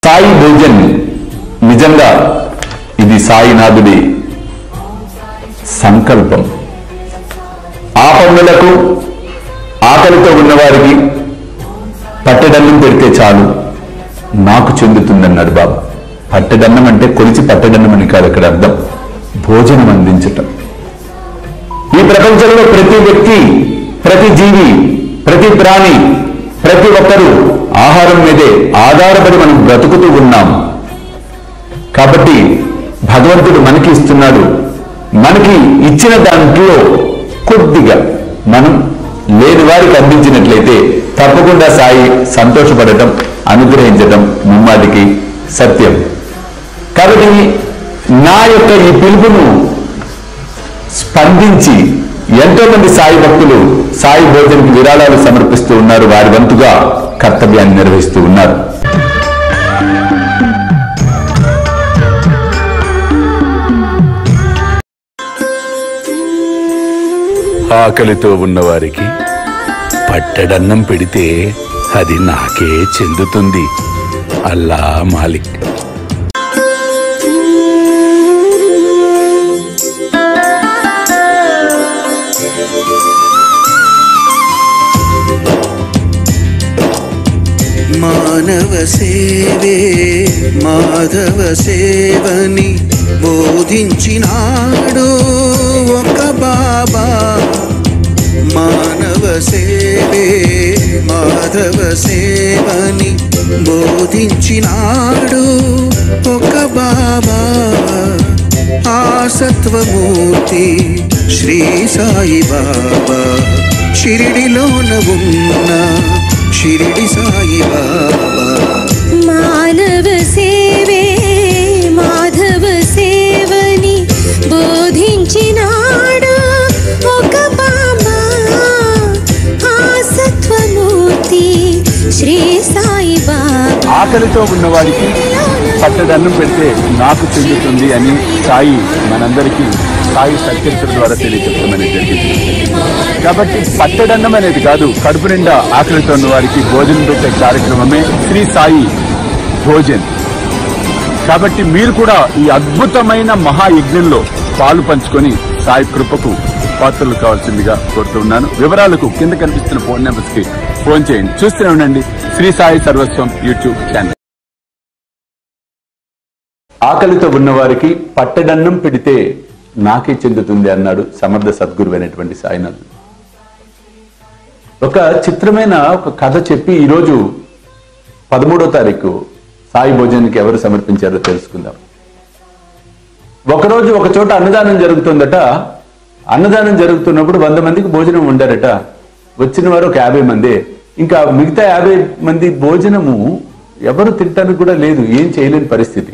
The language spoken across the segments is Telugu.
సాయి భోజన్ నిజంగా ఇది సాయినాథుడి సంకల్పం ఆపన్నులకు ఆకలితో ఉన్నవారికి పట్టెడన్నం పెడితే చాలు నాకు చెందుతుందన్నాడు బాబు పట్టెడన్నం అంటే కొలిచి పట్టెడన్నం అని కాదు ఇక్కడ అర్థం భోజనం అందించటం ఈ ప్రపంచంలో ప్రతి వ్యక్తి ప్రతి జీవి ప్రతి ప్రాణి ప్రతి ఒక్కరూ ఆహారం మీదే ఆధారపడి మనం బ్రతుకుతూ ఉన్నాం కాబట్టి భగవంతుడు మనకి ఇస్తున్నాడు మనకి ఇచ్చిన దాంట్లో కొద్దిగా మనం లేని వారికి అందించినట్లయితే తప్పకుండా సాయి సంతోషపడటం అనుగ్రహించటం ముమ్మాటికి సత్యం కాబట్టి నా యొక్క ఈ పిలుపును స్పందించి ఎంతో మంది సాయి భక్తులు సాయి భోజనకి విరాళాలు సమర్పిస్తూ ఉన్నారు వారి వంతుగా కర్తవ్యాన్ని నిర్వహిస్తూ ఉన్నారు ఆకలితో ఉన్నవారికి పట్టెడన్నం పెడితే అది నాకే చెందుతుంది అల్లా మాలిక్ మానవ సేవే మాధవ సేవని బోధించినాడు ఒక బాబా మానవ సేవే మాధవ సేవని బోధించినాడు ఒక బాబా ఆ సత్వమూర్తి శ్రీ సాయి బాబా షిరిడిలోన ఉన్న షిరిడి సాయి బాబా మానవ సేవే మాధవ సేవని బోధించినాడు ఒక బాబా ఆ సత్వమూర్తి శ్రీ సాయి బాబా ఆకలితో ఉన్నవాడికి పట్టడన్నం పెడితే నాకు చెందుతుంది అని సాయి మనందరికీ సాయి సత్యచర ద్వారా తెలియజెప్పమని జరిగింది కాబట్టి పట్టడన్నం అనేది కాదు కడుపు నిండా ఆకలితో ఉన్న వారికి భోజనం పెట్టే కార్యక్రమమే శ్రీ సాయి భోజన్ కాబట్టి మీరు కూడా ఈ అద్భుతమైన మహాయజ్ఞంలో పాలు పంచుకొని సాయి కృపకు పాత్రలు కావాల్సిందిగా కోరుతున్నాను వివరాలకు కింద కనిపిస్తున్న ఫోన్ నెంబర్స్ కి ఫోన్ చేయండి చూస్తూనే ఉండండి శ్రీ సాయి సర్వస్వం యూట్యూబ్ ఛానల్ ఆకలితో ఉన్నవారికి పట్టడన్నం పెడితే నాకే చెందుతుంది అన్నాడు సమర్థ సద్గురు అయినటువంటి సాయినాథ్ ఒక చిత్రమైన ఒక కథ చెప్పి ఈరోజు పదమూడో తారీఖు సాయి భోజనానికి ఎవరు సమర్పించారో తెలుసుకుందాం ఒకరోజు ఒక చోట అన్నదానం జరుగుతుందట అన్నదానం జరుగుతున్నప్పుడు వంద మందికి భోజనం ఉండారట వచ్చిన వారు ఒక యాభై మంది ఇంకా మిగతా యాభై మంది భోజనము ఎవరు తింటానికి కూడా లేదు ఏం చేయలేని పరిస్థితి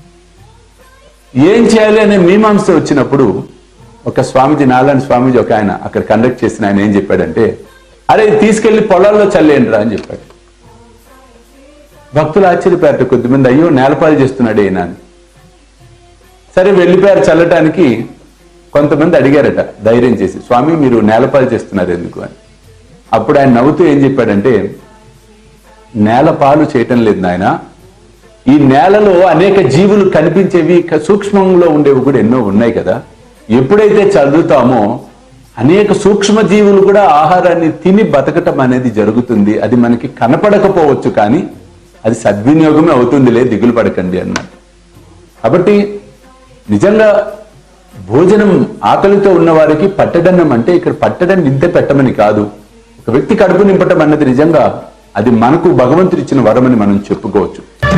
ఏం చేయాలి అనే మీమాంస వచ్చినప్పుడు ఒక స్వామిజీ నారాయణ స్వామిజీ ఒక ఆయన అక్కడ కండక్ట్ చేసిన ఆయన ఏం చెప్పాడంటే అరే ఇది తీసుకెళ్లి పొలాల్లో చల్లేయండిరా అని చెప్పాడు భక్తులు ఆశ్చర్యపోయారట కొద్దిమంది అయ్యో నేలపాలు చేస్తున్నాడు ఈయన అని సరే వెళ్ళిపోయారు చల్లటానికి కొంతమంది అడిగారట ధైర్యం చేసి స్వామి మీరు నేలపాలు చేస్తున్నారు ఎందుకు అని అప్పుడు ఆయన నవ్వుతూ ఏం చెప్పాడంటే నేల పాలు చేయటం లేదు నాయన ఈ నేలలో అనేక జీవులు కనిపించేవి క- సూక్ష్మంలో ఉండేవి కూడా ఎన్నో ఉన్నాయి కదా ఎప్పుడైతే చదువుతామో అనేక సూక్ష్మ జీవులు కూడా ఆహారాన్ని తిని బతకటం అనేది జరుగుతుంది అది మనకి కనపడకపోవచ్చు కానీ అది సద్వినియోగమే అవుతుందిలే దిగులు పడకండి అన్నాడు కాబట్టి నిజంగా భోజనం ఆకలితో ఉన్న వారికి పట్టడన్నం అంటే ఇక్కడ పట్టడం ఇంతే పెట్టమని కాదు ఒక వ్యక్తి కడుపు నింపటం అన్నది నిజంగా అది మనకు భగవంతుడు ఇచ్చిన వరమని మనం చెప్పుకోవచ్చు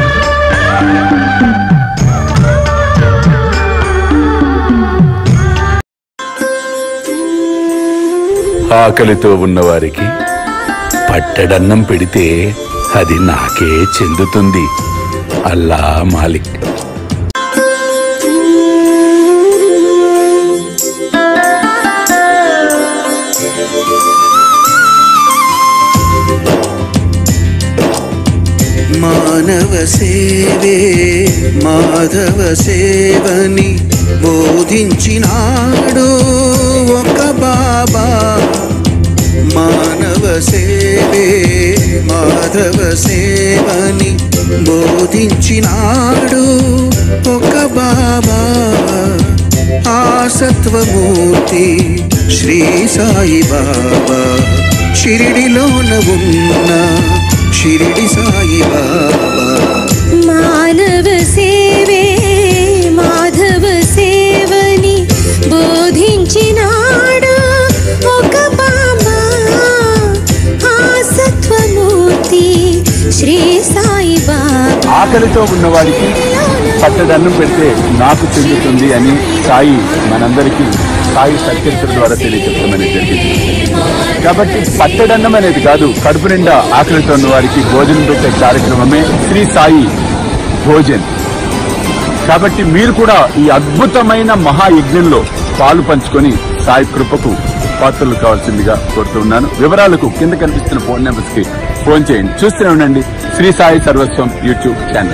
ఆకలితో ఉన్నవారికి పట్టెడన్నం పెడితే అది నాకే చెందుతుంది అల్లా మాలిక్ మానవ సేవే మాధవ సేవని బోధించినాడు ఒక బాబా మానవ సేవే మాధవ సేవని బోధించినాడు ఒక బాబా ఆ సత్వమూర్తి శ్రీ సాయి బాబా షిరిడిలోన ఉన్న షిరిడి సాయి బాబా మానవ సేవే మాధవ సేవని బోధించినాడు ఒక బాబా ఆ సత్వమూర్తి శ్రీ సాయి బాబా ఆకలితో ఉన్నవాడికి పట్టడన్నం పెడితే నాకు చెందుతుంది అని సాయి మనందరికీ సాయి సత్యచర ద్వారా తెలియజెప్పమని జరిగింది కాబట్టి పట్టడన్నం అనేది కాదు కడుపు నిండా ఆకలితో ఉన్న వారికి భోజనం పెట్టే కార్యక్రమమే శ్రీ సాయి భోజన్ కాబట్టి మీరు కూడా ఈ అద్భుతమైన మహాయజ్ఞంలో పాలు పంచుకొని సాయి కృపకు పాత్రలు కావాల్సిందిగా కోరుతున్నాను వివరాలకు కింద కనిపిస్తున్న ఫోన్ నెంబర్స్ కి ఫోన్ చేయండి చూస్తూనే ఉండండి శ్రీ సాయి సర్వస్వం యూట్యూబ్ ఛానల్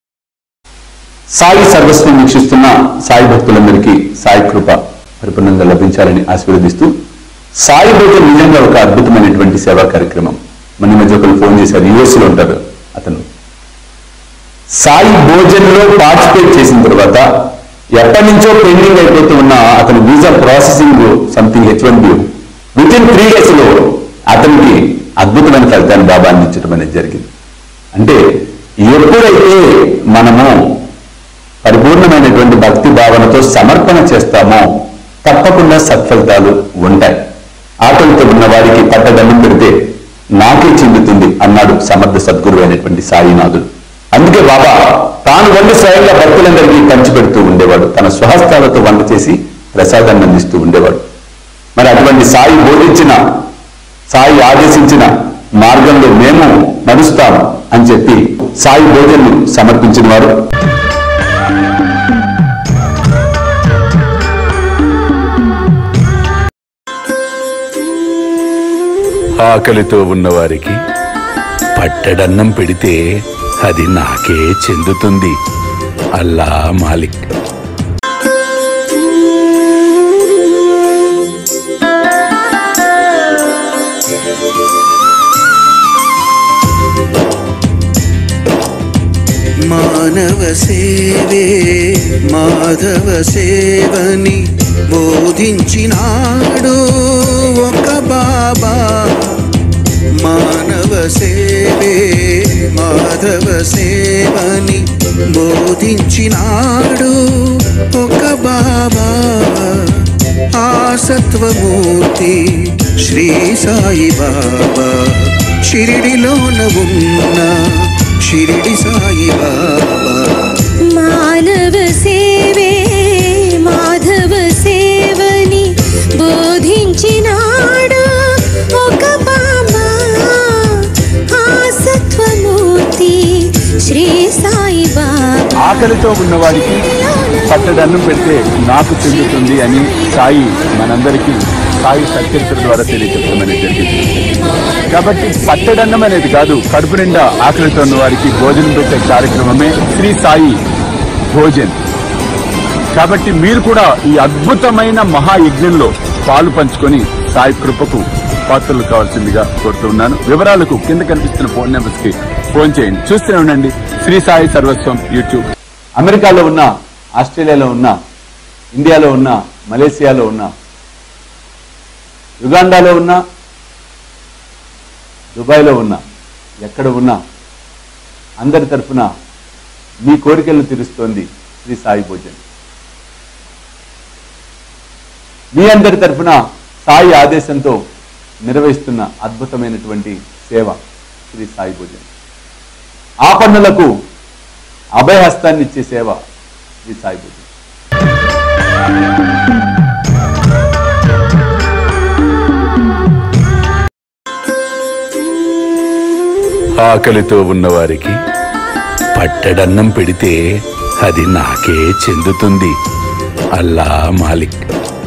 సాయి సర్వస్వం వీక్షిస్తున్న సాయి భక్తులందరికీ సాయి కృప పరిపూర్ణంగా లభించాలని ఆశీర్వదిస్తూ సాయి భోజనం నిజంగా ఒక అద్భుతమైనటువంటి సేవా కార్యక్రమం మన ఈ మధ్య ఒకరు ఫోన్ చేశారు యుఎస్ లో ఉంటారు అతను సాయి భోజన్లో పార్టిసిపేట్ చేసిన తర్వాత ఎప్పటి నుంచో పెండింగ్ అయిపోతూ ఉన్న అతని visa processing something H one B with in three days లో అతనికి అద్భుతమైన ఫలితాన్ని బాబా అందించడం అనేది జరిగింది అంటే ఎప్పుడైతే మనము పరిపూర్ణమైనటువంటి భక్తి భావనతో సమర్పణ చేస్తామో తప్పకుండా సత్ఫలితాలు ఉంటాయి ఆకలితో ఉన్న వారికి పట్టదన్నం పెడితే నాకే చెందుతుంది అన్నాడు సమర్థ సద్గురు అయినటువంటి సాయినాథుడు అందుకే బాబా తాను వండి స్వయంగా భక్తులందరికీ పంచిపెడుతూ ఉండేవాడు తన స్వహస్తాలతో వంట చేసి ప్రసాదాన్ని అందిస్తూ ఉండేవాడు మరి అటువంటి సాయి బోధించిన సాయి ఆదేశించిన మార్గంలో మేము నడుస్తాం అని చెప్పి సాయి భోజన్ను సమర్పించిన వారు ఆకలితో ఉన్నవారికి పట్టడన్నం పెడితే అది నాకే చెందుతుంది అల్లా మాలిక్ మానవ సేవే మాధవ సేవని బోధించినాడు ఒక బాబా మానవ సేవే మాధవ సేవని బోధించినాడు ఒక బాబా ఆ సత్వమూర్తి శ్రీ సాయి బాబా షిరిడిలోన ఉన్న షిరిడి సాయి బాబా మానవ సేవే మాధవ సేవని బోధించినాడు ఒక బాబా ఆ సత్వమూర్తి శ్రీ సాయి బాబా ఆకలితో ఉన్నవాడికి పట్టడన్నం పెడితే నాకు చెందుతుంది అని సాయి మనందరికీ సాయి సత్యచర ద్వారా తెలియజెప్పమని జరిగింది కాబట్టి పట్టడన్నం అనేది కాదు కడుపు నిండా ఆకలితో ఉన్న వారికి భోజనం పెట్టే కార్యక్రమమే శ్రీ సాయి భోజన్ కాబట్టి మీరు కూడా ఈ అద్భుతమైన మహాయజ్ఞంలో పాలు పంచుకొని సాయి కృపకు పాత్రలు కావాల్సిందిగా కోరుతున్నాను వివరాలకు కింద కనిపిస్తున్న ఫోన్ నెంబర్స్ కి ఫోన్ చేయండి చూస్తూనే ఉండండి శ్రీ సాయి సర్వస్వం యూట్యూబ్ అమెరికాలో ఉన్న ఆస్ట్రేలియాలో ఉన్న ఇండియాలో ఉన్న మలేసియాలో ఉన్న యుగాండాలో ఉన్న దుబాయ్లో ఉన్న ఎక్కడ ఉన్నా అందరి తరఫున మీ కోరికలను తీరుస్తోంది శ్రీ సాయి భోజన్ మీ అందరి తరఫున సాయి ఆదేశంతో నిర్వహిస్తున్న అద్భుతమైనటువంటి సేవ శ్రీ సాయి భోజన్ ఆపన్నులకు అభయహస్తాన్ని ఇచ్చే సేవ శ్రీ సాయి భోజన్ ఆకలితో ఉన్నవారికి పట్టడన్నం పెడితే అది నాకే చెందుతుంది అల్లా మాలిక్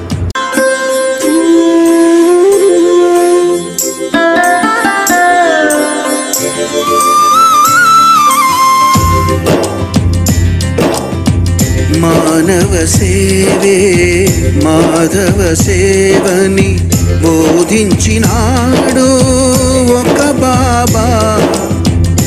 మానవ సేవే మాధవ సేవని బోధించినాడు ఒక బాబా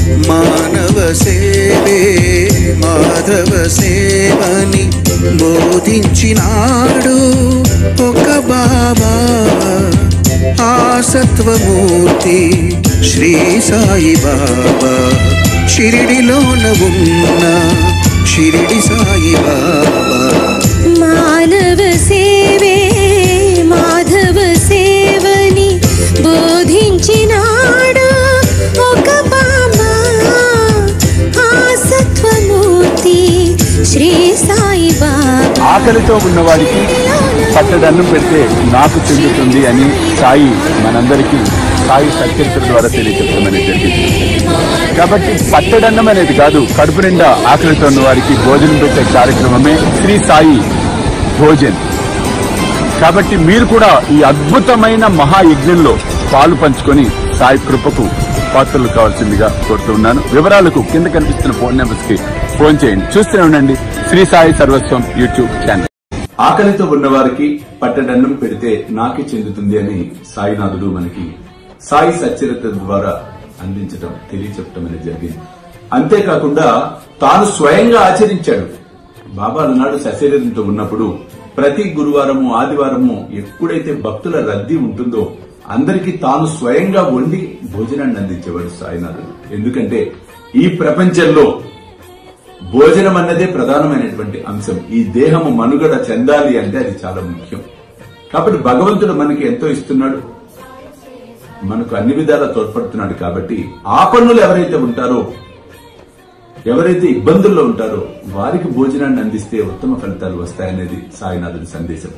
మానవ సేవే మాధవ సేవని బోధించినాడు ఒక బాబా ఆ సత్వమూర్తి శ్రీ సాయి బాబా షిరిడిలోన ఉన్న షిరిడి సాయి బాబా మానవ సేవే మాధవ సేవని బోధించినాడు ఒక బాబా ఆ సత్వమూర్తి శ్రీ సాయి బాబా ఆకలితో ఉన్నవాడికి పట్టడన్నం పెడితే నాకు చెందుతుంది అని సాయి మనందరికీ సాయి సత్యచరిత్ర ద్వారా తెలియచెప్పమని జరిగింది కాబట్టి పట్టడన్నం అనేది కాదు కడుపు నిండా ఆకలితో ఉన్న వారికి భోజనం పెట్టే కార్యక్రమమే శ్రీ సాయి భోజన్ కాబట్టి మీరు కూడా ఈ అద్భుతమైన మహాయజ్ఞంలో పాలు పంచుకొని సాయి కృపకు పాత్రలు కావాల్సిందిగా కోరుతున్నాను వివరాలకు కింద కనిపిస్తున్న ఫోన్ నెంబర్స్ కి ఫోన్ చేయండి చూస్తూనే ఉండండి శ్రీ సాయి సర్వస్వం యూట్యూబ్ ఛానల్ ఆకలితో ఉన్నవారికి పట్టడన్నం పెడితే నాకే చెందుతుంది అని సాయినాథుడు మనకి సాయి సచ్చరిత్ర ద్వారా అందించడం తెలియచెప్పడం అనేది జరిగింది అంతేకాకుండా తాను స్వయంగా ఆచరించాడు బాబా నాడు సశరీరంతో ఉన్నప్పుడు ప్రతి గురువారము ఆదివారము ఎప్పుడైతే భక్తుల రద్దీ ఉంటుందో అందరికీ తాను స్వయంగా వండి భోజనాన్ని అందించేవాడు సాయినాథుడు ఎందుకంటే ఈ ప్రపంచంలో భోజనం అన్నదే ప్రధానమైనటువంటి అంశం ఈ దేహము మనుగడ చెందాలి అంటే అది చాలా ముఖ్యం కాబట్టి భగవంతుడు మనకి ఎంతో ఇస్తున్నాడు మనకు అన్ని విధాలా తోడ్పడుతున్నాడు కాబట్టి ఆ పన్నులు ఎవరైతే ఉంటారో ఎవరైతే ఇబ్బందుల్లో ఉంటారో వారికి భోజనాన్ని అందిస్తే ఉత్తమ ఫలితాలు వస్తాయనేది సాయినాథుడి సందేశం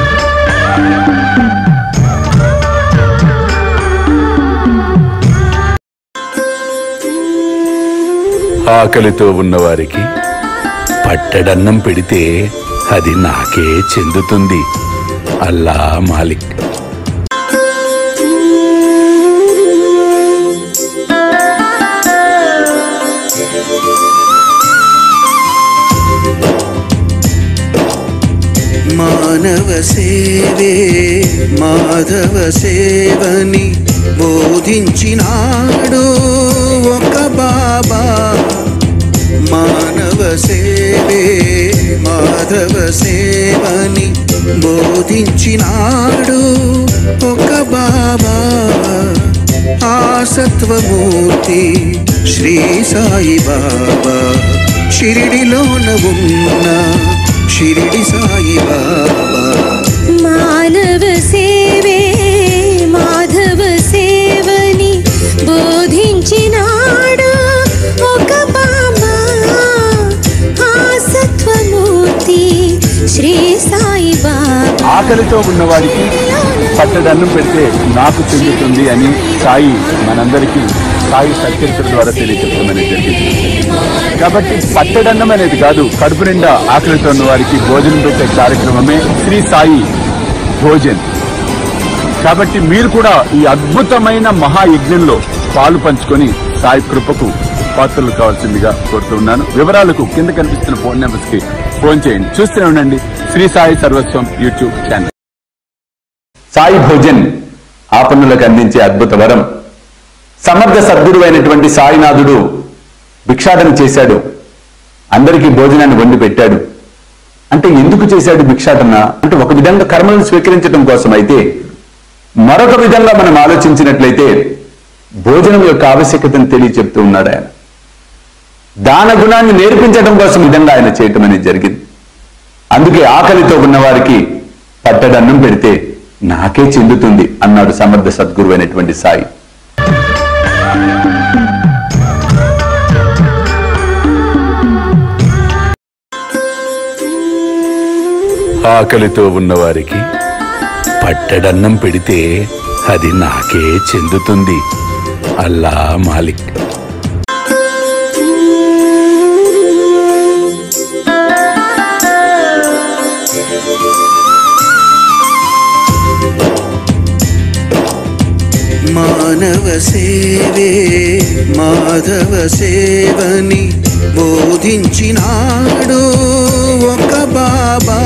ఆకలితో ఉన్నవారికి పట్టడన్నం పెడితే అది నాకే చెందుతుంది అల్లా మాలిక్ మానవ సేవే మాధవ సేవని బోధించినాడు ఒక బాబా మానవ సేవే మాధవ సేవని బోధించినాడు ఒక బాబా ఆ సత్వమూర్తి శ్రీ సాయి బాబా షిరిడిలోన ఉన్న షిరిడి సాయి బాబా మానవ సేవే మాధవ సేవని బోధించినాడు ఒక బాబా ఆ సత్వమూర్తి శ్రీ సాయి బాబా ఆకలితో ఉన్నవాడికి పట్టడన్నం పెడితే నాకు చెందుతుంది అని సాయి మనందరికీ సాయి సత్యచరిత్ర ద్వారా తెలియచెప్పమని జరిగింది కాబట్టి పట్టడన్నం అనేది కాదు కడుపు నిండా ఆకలితో ఉన్న వారికి భోజనం పెట్టే కార్యక్రమమే శ్రీ సాయి భోజన్ కాబట్టి మీరు కూడా ఈ అద్భుతమైన మహాయజ్ఞంలో పాలు పంచుకొని సాయి కృపకు పాత్రలు కావాల్సిందిగా కోరుతున్నాను వివరాలకు కింద కనిపిస్తున్న ఫోన్ నెంబర్స్ కి ఫోన్ చేయండి చూస్తూనే ఉండండి శ్రీ సాయి సర్వస్వం యూట్యూబ్ ఛానల్ సాయి భోజన్ ఆపన్నులకు అందించే అద్భుత వరం సమర్థ సద్గురువైనటువంటి సాయినాథుడు భిక్షాటన చేశాడు అందరికీ భోజనాన్ని వండి పెట్టాడు అంటే ఎందుకు చేశాడు భిక్షాటన అంటే ఒక విధంగా కర్మలను స్వీకరించడం కోసం అయితే మరొక విధంగా మనం ఆలోచించినట్లయితే భోజనం యొక్క ఆవశ్యకతను తెలియచెప్తూ ఉన్నాడు ఆయన దాన గుణాన్ని నేర్పించడం కోసం ఈ విధంగా ఆయన చేయటం అనేది జరిగింది అందుకే ఆకలితో ఉన్నవారికి పట్టడన్నం పెడితే నాకే చెందుతుంది అన్నాడు సమర్థ సద్గురు అయినటువంటి సాయి ఆకలితో ఉన్నవారికి పట్టడన్నం పెడితే అది నాకే చెందుతుంది అల్లా మాలిక్ మానవ సేవే మాధవ సేవని బోధించినాడు ఒక బాబా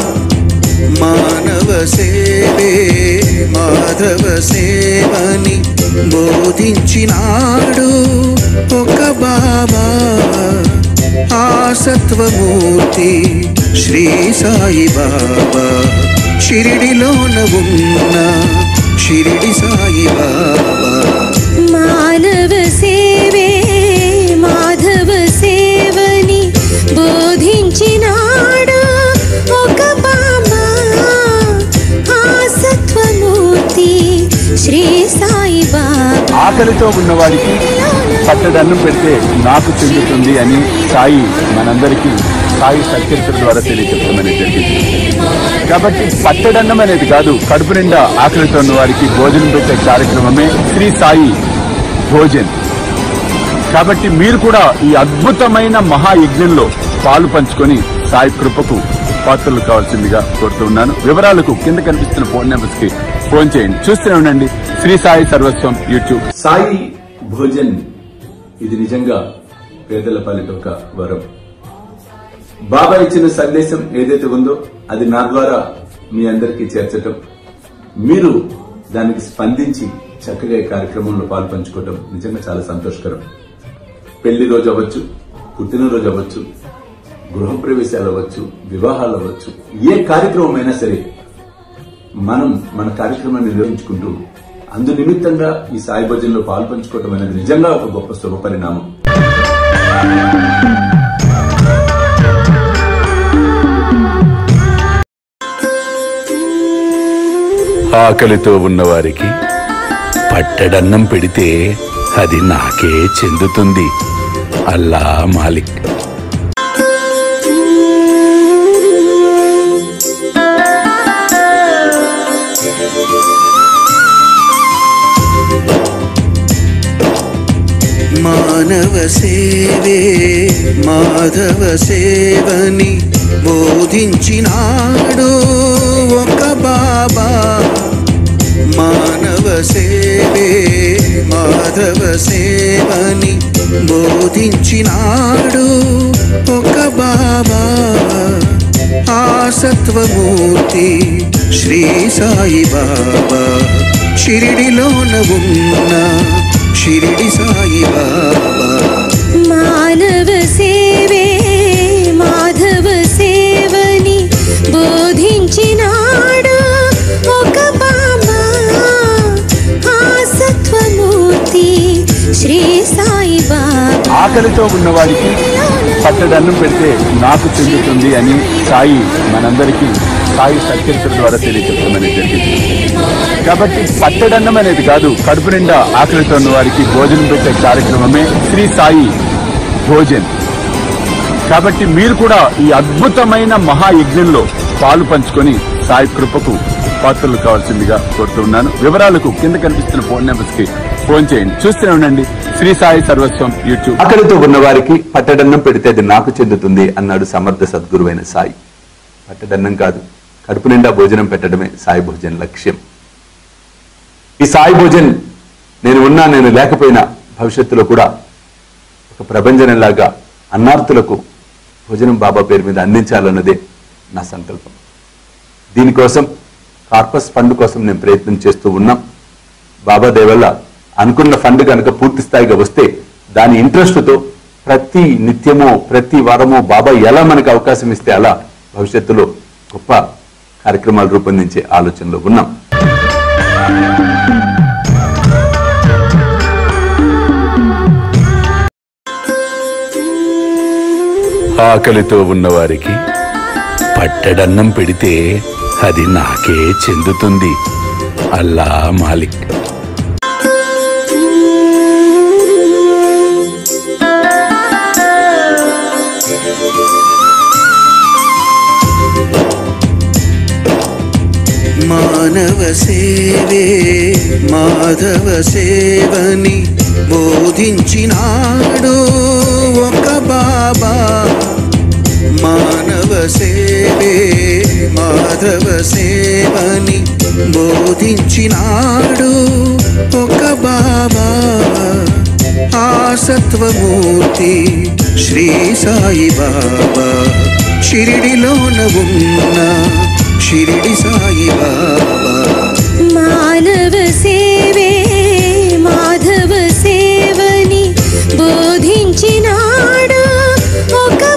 మానవ సేవే మాధవ సేవని బోధించినాడు ఒక బాబా ఆ సత్వమూర్తి శ్రీ సాయి బాబా షిరిడిలోన ఉన్న షిరిడి సాయి బాబా మానవ సేవే మాధవ సేవని బోధించినాడు ఒక బాబా ఆ సత్వమూర్తి శ్రీ సాయి బాబా ఆకలితో ఉన్నవాడికి పట్టడన్నం పెడితే నాకు చెందుతుంది అని సాయి మనందరికీ సాయి సత్యచరిత్ర ద్వారా తెలియజెప్పమని జరిగింది కాబట్టి పట్టడన్నం అనేది కాదు కడుపు నిండా ఆకలితో ఉన్న వారికి భోజనం పెట్టే కార్యక్రమమే శ్రీ సాయి భోజన్ కాబట్టి మీరు కూడా ఈ అద్భుతమైన మహాయజ్ఞంలో పాలు పంచుకొని సాయి కృపకు పాత్రలు కావాల్సిందిగా కోరుతున్నాను వివరాలకు కింద కనిపిస్తున్న ఫోన్ నెంబర్స్ కి ఫోన్ చేయండి చూస్తూనే ఉండండి శ్రీ సాయి సర్వస్వం యూట్యూబ్ సాయి భోజన్ ఇది నిజంగా పేదల పాలిట ఒక వరం బాబా ఇచ్చిన సందేశం ఏదైతే ఉందో అది నా ద్వారా మీ అందరికీ చేర్చటం మీరు దానికి స్పందించి చక్కగా ఈ కార్యక్రమంలో పాలు పంచుకోవటం నిజంగా చాలా సంతోషకరం పెళ్లి రోజు అవ్వచ్చు పుట్టినరోజు అవ్వచ్చు గృహప్రవేశాలు అవ్వచ్చు వివాహాలు అవ్వచ్చు ఏ కార్యక్రమం అయినా సరే మనం మన కార్యక్రమాన్ని నిర్వహించుకుంటూ అందు నిమిత్తంగా ఈ సాయి భజనలో పాలు పంచుకోవటం అనేది నిజంగా ఒక గొప్ప శుభ పరిణామం ఆకలితో ఉన్నవారికి పట్టెడన్నం పెడితే అది నాకే చెందుతుంది అల్లా మాలిక్ మానవ సేవే మాధవ సేవని బోధించినాడు ఒక బాబా మానవ సేవే మాధవ సేవని బోధించినాడు ఒక బాబా ఆ సత్వమూర్తి శ్రీ సాయి బాబా షిరిడిలోన ఉన్న షిరిడి సాయి బాబా మానవ సేవే మాధవ సేవని బోధించినాడు ఒక బాబా ఆ సత్వమూర్తి శ్రీ సాయి బాబా ఆకలితో ఉన్నవాడికి పట్టడన్నం పెడితే నాకు చెందుతుంది అని సాయి మనందరికీ సాయి సత్యచరిత్ర ద్వారా తెలియజెప్పమని జరిగింది కాబట్టి పట్టడన్నం అనేది కాదు కడుపు నిండా ఆకలితో ఉన్న వారికి భోజనం పెట్టే కార్యక్రమమే శ్రీ సాయి భోజన్ కాబట్టి మీరు కూడా ఈ అద్భుతమైన మహాయజ్ఞంలో పాలు పంచుకొని సాయి కృపకు పాత్రలు కావాల్సిందిగా కోరుతున్నాను వివరాలకు కింద కనిపిస్తున్న ఫోన్ నెంబర్స్ కి ఫోన్ చేయండి చూస్తూనే ఉండండి శ్రీ సాయి సర్వస్వం యూట్యూబ్ ఆకలితో ఉన్న వారికి పట్టడన్నం పెడితే అది నాకు చెందుతుంది అన్నాడు సమర్థ సద్గురువైన సాయి పట్టడన్నం కాదు కడుపు నిండా భోజనం పెట్టడమే సాయి భోజన్ లక్ష్యం ఈ సాయి భోజన్ నేను ఉన్నా నేను లేకపోయినా భవిష్యత్తులో కూడా ఒక ప్రభంజనంలాగా అన్నార్థులకు భోజనం బాబా పేరు మీద అందించాలన్నదే నా సంకల్పం దీనికోసం కార్పస్ ఫండ్ కోసం నేను ప్రయత్నం చేస్తూ ఉన్నాం బాబా దేవల్ల అనుకున్న ఫండ్ కనుక పూర్తి స్థాయిగా వస్తే దాని ఇంట్రెస్ట్తో ప్రతి నిత్యమో ప్రతి వారమో బాబా ఎలా మనకు అవకాశం ఇస్తే అలా భవిష్యత్తులో గొప్ప కార్యక్రమాలు రూపొందించే ఆలోచనలో ఉన్నాం ఆకలితో ఉన్నవారికి పట్టెడన్నం పెడితే అది నాకే చెందుతుంది అల్లా మాలిక్ మానవ సేవే మాధవ సేవని బోధించినాడు ఒక బాబా మానవ సేవే మాధవ సేవని బోధించినాడు ఒక బాబా ఆ సత్వమూర్తి శ్రీ సాయి బాబా షిరిడిలోన ఉన్న షిరిడి సాయి బాబా మానవ సేవే మాధవ సేవని బోధించినాడు ఒక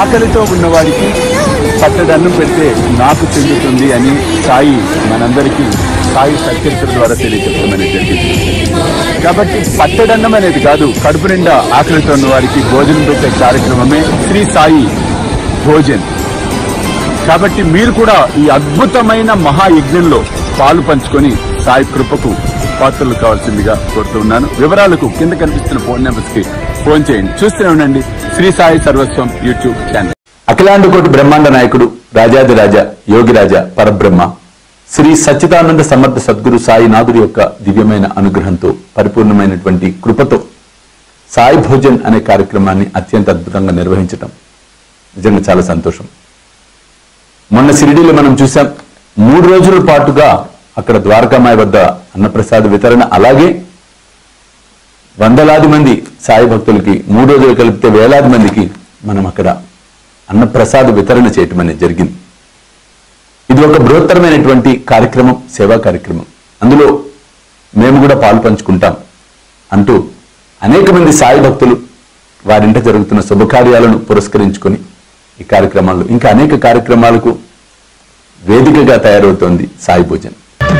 ఆకలితో ఉన్నవాడికి పట్టడన్నం పెడితే నాకు చెందుతుంది అని సాయి మనందరికీ సాయి సత్యచరిత్ర ద్వారా తెలియజెప్పమని జరిగింది కాబట్టి పట్టడన్నం అనేది కాదు కడుపు నిండా ఆకలితో ఉన్న వారికి భోజనం పెట్టే కార్యక్రమమే శ్రీ సాయి భోజన్ కాబట్టి మీరు కూడా ఈ అద్భుతమైన మహాయజ్ఞంలో పాలు పంచుకొని సాయి కృపకు పాత్రలు కావాల్సిందిగా కోరుతున్నాను వివరాలకు కింద కనిపిస్తున్న ఫోన్ నెంబర్స్ కి ఫోన్ చేయండి చూస్తూనే ఉండండి శ్రీ సాయి సర్వస్వం యూట్యూబ్ ఛానల్ అఖిలాండకోటి బ్రహ్మాండ నాయకుడు రాజాదిరాజ యోగిరాజ పరబ్రహ్మ శ్రీ సచ్చిదానంద సమర్థ సద్గురు సాయినాథుడి యొక్క దివ్యమైన అనుగ్రహంతో పరిపూర్ణమైనటువంటి కృపతో సాయి భోజన్ అనే కార్యక్రమాన్ని అత్యంత అద్భుతంగా నిర్వహించటం నిజంగా చాలా సంతోషం మొన్న షిరిడీలో మనం చూసాం మూడు రోజుల పాటుగా అక్కడ ద్వారకామాయ వద్ద అన్నప్రసాద వితరణ అలాగే వందలాది మంది సాయి భక్తులకి మూడు రోజులు కలిపితే వేలాది మందికి మనం అక్కడ అన్నప్రసాద వితరణ చేయటం అనేది జరిగింది ఇది ఒక బృహత్తరమైనటువంటి కార్యక్రమం సేవా కార్యక్రమం అందులో మేము కూడా పాలు పంచుకుంటాం అంటూ అనేక మంది సాయి భక్తులు వారింట జరుగుతున్న శుభకార్యాలను పురస్కరించుకొని ఈ కార్యక్రమాల్లో ఇంకా అనేక కార్యక్రమాలకు వేదికగా తయారవుతోంది సాయి భోజన్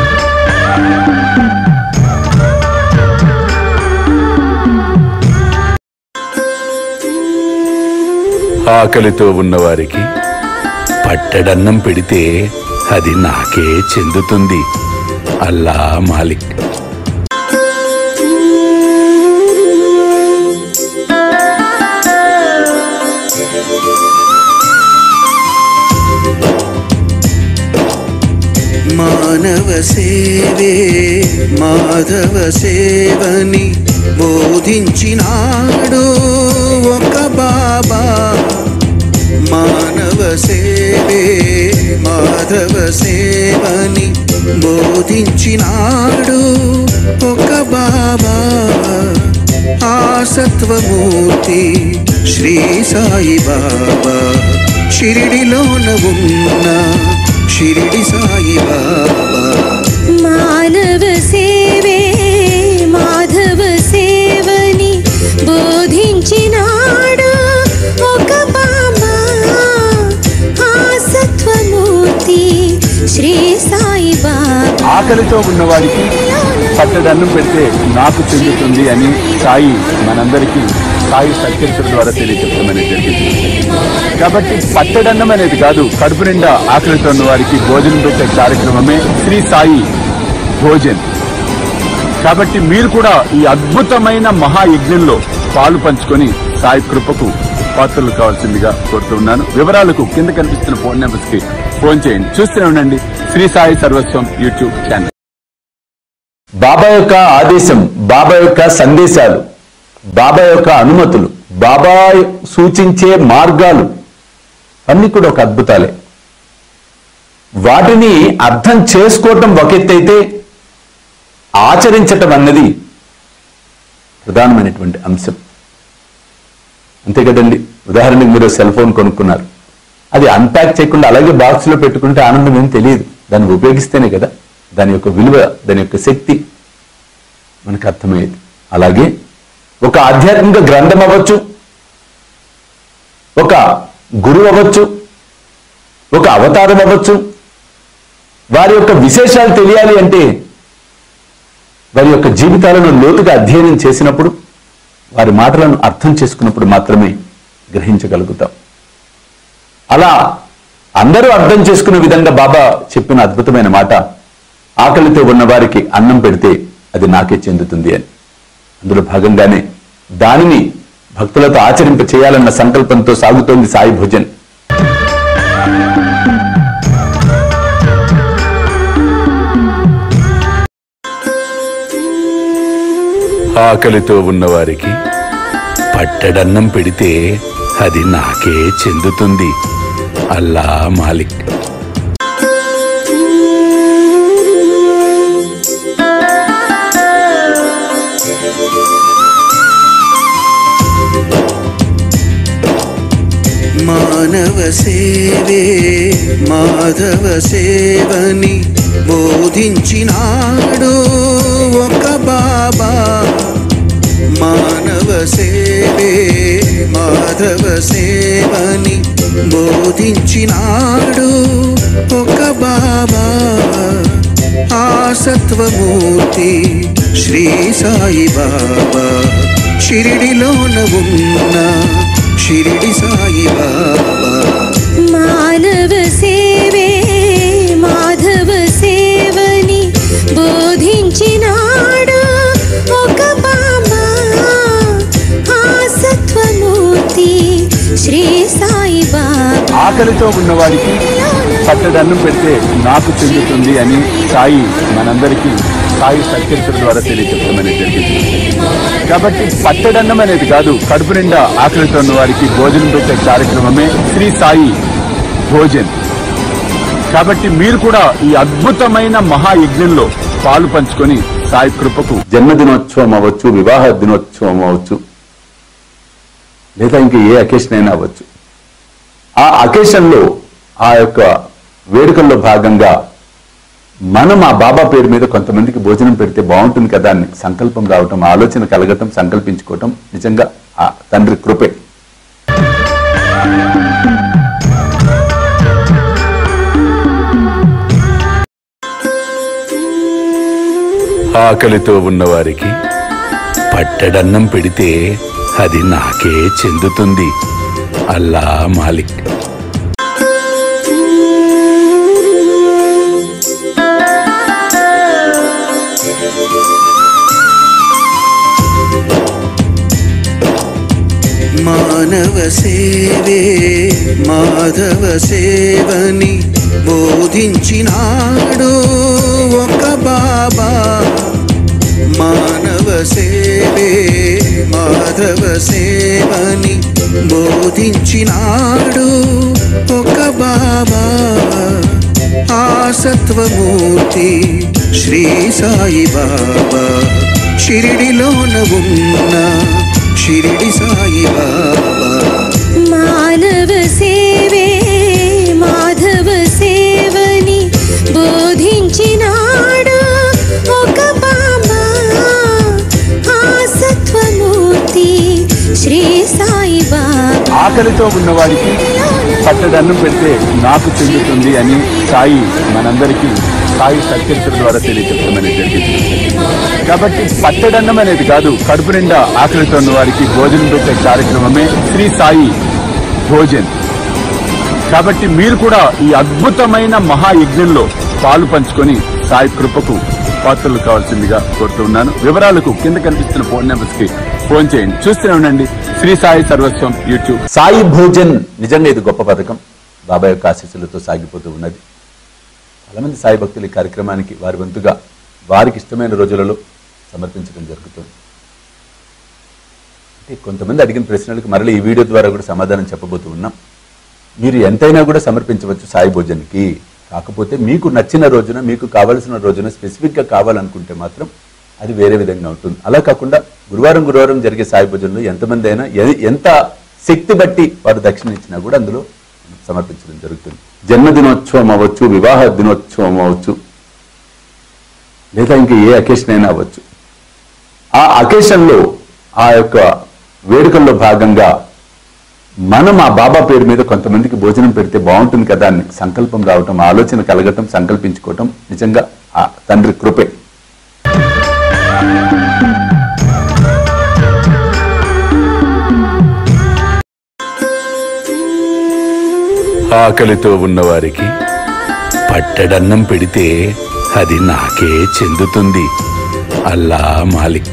ఆకలితో ఉన్నవారికి పట్టడన్నం పెడితే అది నాకే చెందుతుంది అల్లా మాలిక్ మానవ సేవే మాధవ సేవని బోధించినాడు ఒక బాబా మానవ సేవే మాధవ సేవని బోధించినాడు ఒక బాబా ఆ సత్వమూర్తి శ్రీ సాయి బాబా షిరిడిలోన ఉన్న షిరిడి సాయి బాబా మానవ సేవే మాధవ సేవని బోధించినాడు ఒక బాబా ఆ సత్వమూర్తి శ్రీ సాయి బాబా ఆకలితో ఉన్నవాడికి పట్టడన్నం పెడితే నాకు చెందుతుంది అని సాయి మనందరికీ సాయి సత్యచరిత్ర ద్వారా తెలియజెప్పమని జరిగింది కాబట్టి పట్టడన్నం అనేది కాదు కడుపు నిండా ఆకలితో ఉన్న వారికి భోజనం పెట్టే కార్యక్రమమే శ్రీ సాయి భోజన్ కాబట్టి మీరు కూడా ఈ అద్భుతమైన మహాయజ్ఞంలో పాలు పంచుకొని సాయి కృపకు పాత్రలు కావాల్సిందిగా కోరుతున్నాను వివరాలకు కింద కనిపిస్తున్న ఫోన్ నెంబర్స్ కి ఫోన్ చేయండి చూస్తూనే ఉండండి శ్రీ సాయి సర్వస్వం యూట్యూబ్ ఛానల్ బాబా యొక్క ఆదేశం బాబా యొక్క సందేశాలు బాబా యొక్క అనుమతులు బాబా సూచించే మార్గాలు అన్ని కూడా ఒక అద్భుతాలే వాటిని అర్థం చేసుకోవటం ఒక ఎత్తైతే ఆచరించటం అన్నది ప్రధానమైనటువంటి అంశం అంతే కదండి ఉదాహరణకి మీరు సెల్ ఫోన్ కొనుక్కున్నారు అది అన్ప్యాక్ చేయకుండా అలాగే బాక్స్ లో పెట్టుకుంటే ఆనందం ఏం తెలియదు దాన్ని ఉపయోగిస్తేనే కదా దాని యొక్క విలువ దాని యొక్క శక్తి మనకు అర్థమయ్యేది అలాగే ఒక ఆధ్యాత్మిక గ్రంథం అవ్వచ్చు ఒక గురువు అవ్వచ్చు ఒక అవతారం అవ్వచ్చు వారి యొక్క విశేషాలు తెలియాలి అంటే వారి యొక్క జీవితాలను లోతుగా అధ్యయనం చేసినప్పుడు వారి మాటలను అర్థం చేసుకున్నప్పుడు మాత్రమే గ్రహించగలుగుతాం అలా అందరూ అర్థం చేసుకునే విధంగా బాబా చెప్పిన అద్భుతమైన మాట ఆకలితో ఉన్న వారికి అన్నం పెడితే అది నాకే చెందుతుంది అని అందులో భాగంగానే దానిని భక్తులతో ఆచరింప చేయాలన్న సంకల్పంతో సాగుతోంది సాయి భోజన్ ఆకలితో ఉన్నవారికి పట్టడన్నం పెడితే అది నాకే చెందుతుంది అల్లా మాలిక్ మానవ సేవే మాధవ సేవని బోధించినాడు ఒక బాబా మానవ సేవే మాధవ సేవని బోధించినాడు ఒక బాబా ఆ సత్వమూర్తి శ్రీ సాయి బాబా షిరిడిలోన ఉన్న షిరిడి సాయి బాబా మానవ సేవే మాధవ సేవని బోధించినాడు ఒక బాబా ఆ సత్వమూర్తి శ్రీ సాయి బాబా ఆకలితో ఉన్నవాడికి పట్టడన్నం పెడితే నాకు చెందుతుంది అని సాయి మనందరికీ సాయి సత్యచర ద్వారా తెలియజెప్పమని జరిగింది కాబట్టి పట్టడన్నం అనేది కాదు కడుపు నిండా ఆకలితో ఉన్న వారికి భోజనం పెట్టే కార్యక్రమమే శ్రీ సాయి భోజన్ కాబట్టి మీరు కూడా ఈ అద్భుతమైన మహాయజ్ఞంలో పాలు పంచుకొని సాయి కృపకు జన్మదినోత్సవం అవ్వచ్చు వివాహ దినోత్సవం అవ్వచ్చు లేదా ఇంకా ఏ అకేషన్ అయినా అవ్వచ్చు ఆ అకేషన్ లో ఆ యొక్క వేడుకల్లో భాగంగా మనం ఆ బాబా పేరు మీద కొంతమందికి భోజనం పెడితే బాగుంటుంది కదా అని సంకల్పం రావటం ఆలోచన కలగటం సంకల్పించుకోవటం నిజంగా ఆ తండ్రి కృపే ఆకలితో ఉన్నవారికి పట్టడన్నం పెడితే అది నాకే చెందుతుంది అల్లా మాలిక్ మానవ సేవే మాధవ సేవని బోధించినాడు ఒక బాబా మానవ సేవే మాధవ సేవని బోధించినాడు ఒక బాబా ఆ సత్వమూర్తి శ్రీ సాయి బాబా షిరిడిలోన ఉన్న షిరిడి సాయి బాబా మానవ సేవే మాధవ సేవని బోధించినాడు ఒక బాబా ఆ సత్వమూర్తి శ్రీ సాయి బాబా ఆకలితో ఉన్నవాడికి పట్టడన్నం పెడితే నాకు చెందుతుంది అని సాయి మనందరికీ సాయి సత్యచర ద్వారా తెలియజెప్పమని జరిగింది కాబట్టి పట్టడన్నం అనేది కాదు కడుపు నిండా ఆకలితో ఉన్న వారికి భోజనం పెట్టే కార్యక్రమమే శ్రీ సాయి భోజన్ కాబట్టి మీరు కూడా ఈ అద్భుతమైన మహాయజ్ఞంలో పాలు పంచుకొని సాయి కృపకు పాత్రలు కావాల్సిందిగా కోరుతున్నాను వివరాలకు కింద కనిపిస్తున్న ఫోన్ నెంబర్స్ కి ఫోన్ చేయండి చూస్తూనే ఉండండి శ్రీ సాయి సర్వస్వం యూట్యూబ్ సాయి భోజన్ నిజంగా ఇది గొప్ప పథకం బాబాయ్ యొక్క ఆశీస్సులతో సాగిపోతూ ఉన్నది చాలా మంది సాయి భక్తులు ఈ కార్యక్రమానికి వారి వంతుగా వారికి ఇష్టమైన రోజులలో సమర్పించడం జరుగుతుంది అంటే కొంతమంది అడిగిన ప్రశ్నలకు మరలా ఈ వీడియో ద్వారా కూడా సమాధానం చెప్పబోతూ ఉన్నాం మీరు ఎంతైనా కూడా సమర్పించవచ్చు సాయి భోజన్కి కాకపోతే మీకు నచ్చిన రోజున మీకు కావలసిన రోజున స్పెసిఫిక్గా కావాలనుకుంటే మాత్రం అది వేరే విధంగా ఉంటుంది అలా కాకుండా గురువారం గురువారం జరిగే సాయి భోజనంలో ఎంతమంది అయినా ఎ- ఎంత శక్తి బట్టి వారు దక్షిణ ఇచ్చినా కూడా అందులో సమర్పించడం జరుగుతుంది జన్మదినోత్సవం అవ్వచ్చు వివాహ దినోత్సవం అవ్వచ్చు లేదా ఇంకా ఏ అకేషన్ అయినా అవ్వచ్చు ఆ అకేషన్లో ఆ యొక్క వేడుకల్లో భాగంగా మనం ఆ బాబా పేరు మీద కొంతమందికి భోజనం పెడితే బాగుంటుంది కదా అని సంకల్పం రావటం ఆలోచన కలగటం సంకల్పించుకోవటం నిజంగా ఆ తండ్రి కృపే ఆకలితో ఉన్నవారికి పట్టడన్నం పెడితే అది నాకే చెందుతుంది అల్లా మాలిక్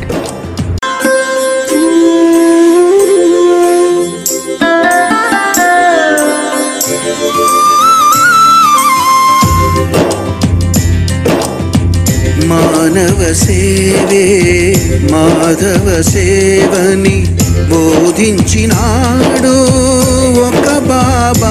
మానవ సేవే మాధవ సేవని బోధించినాడు ఒక బాబా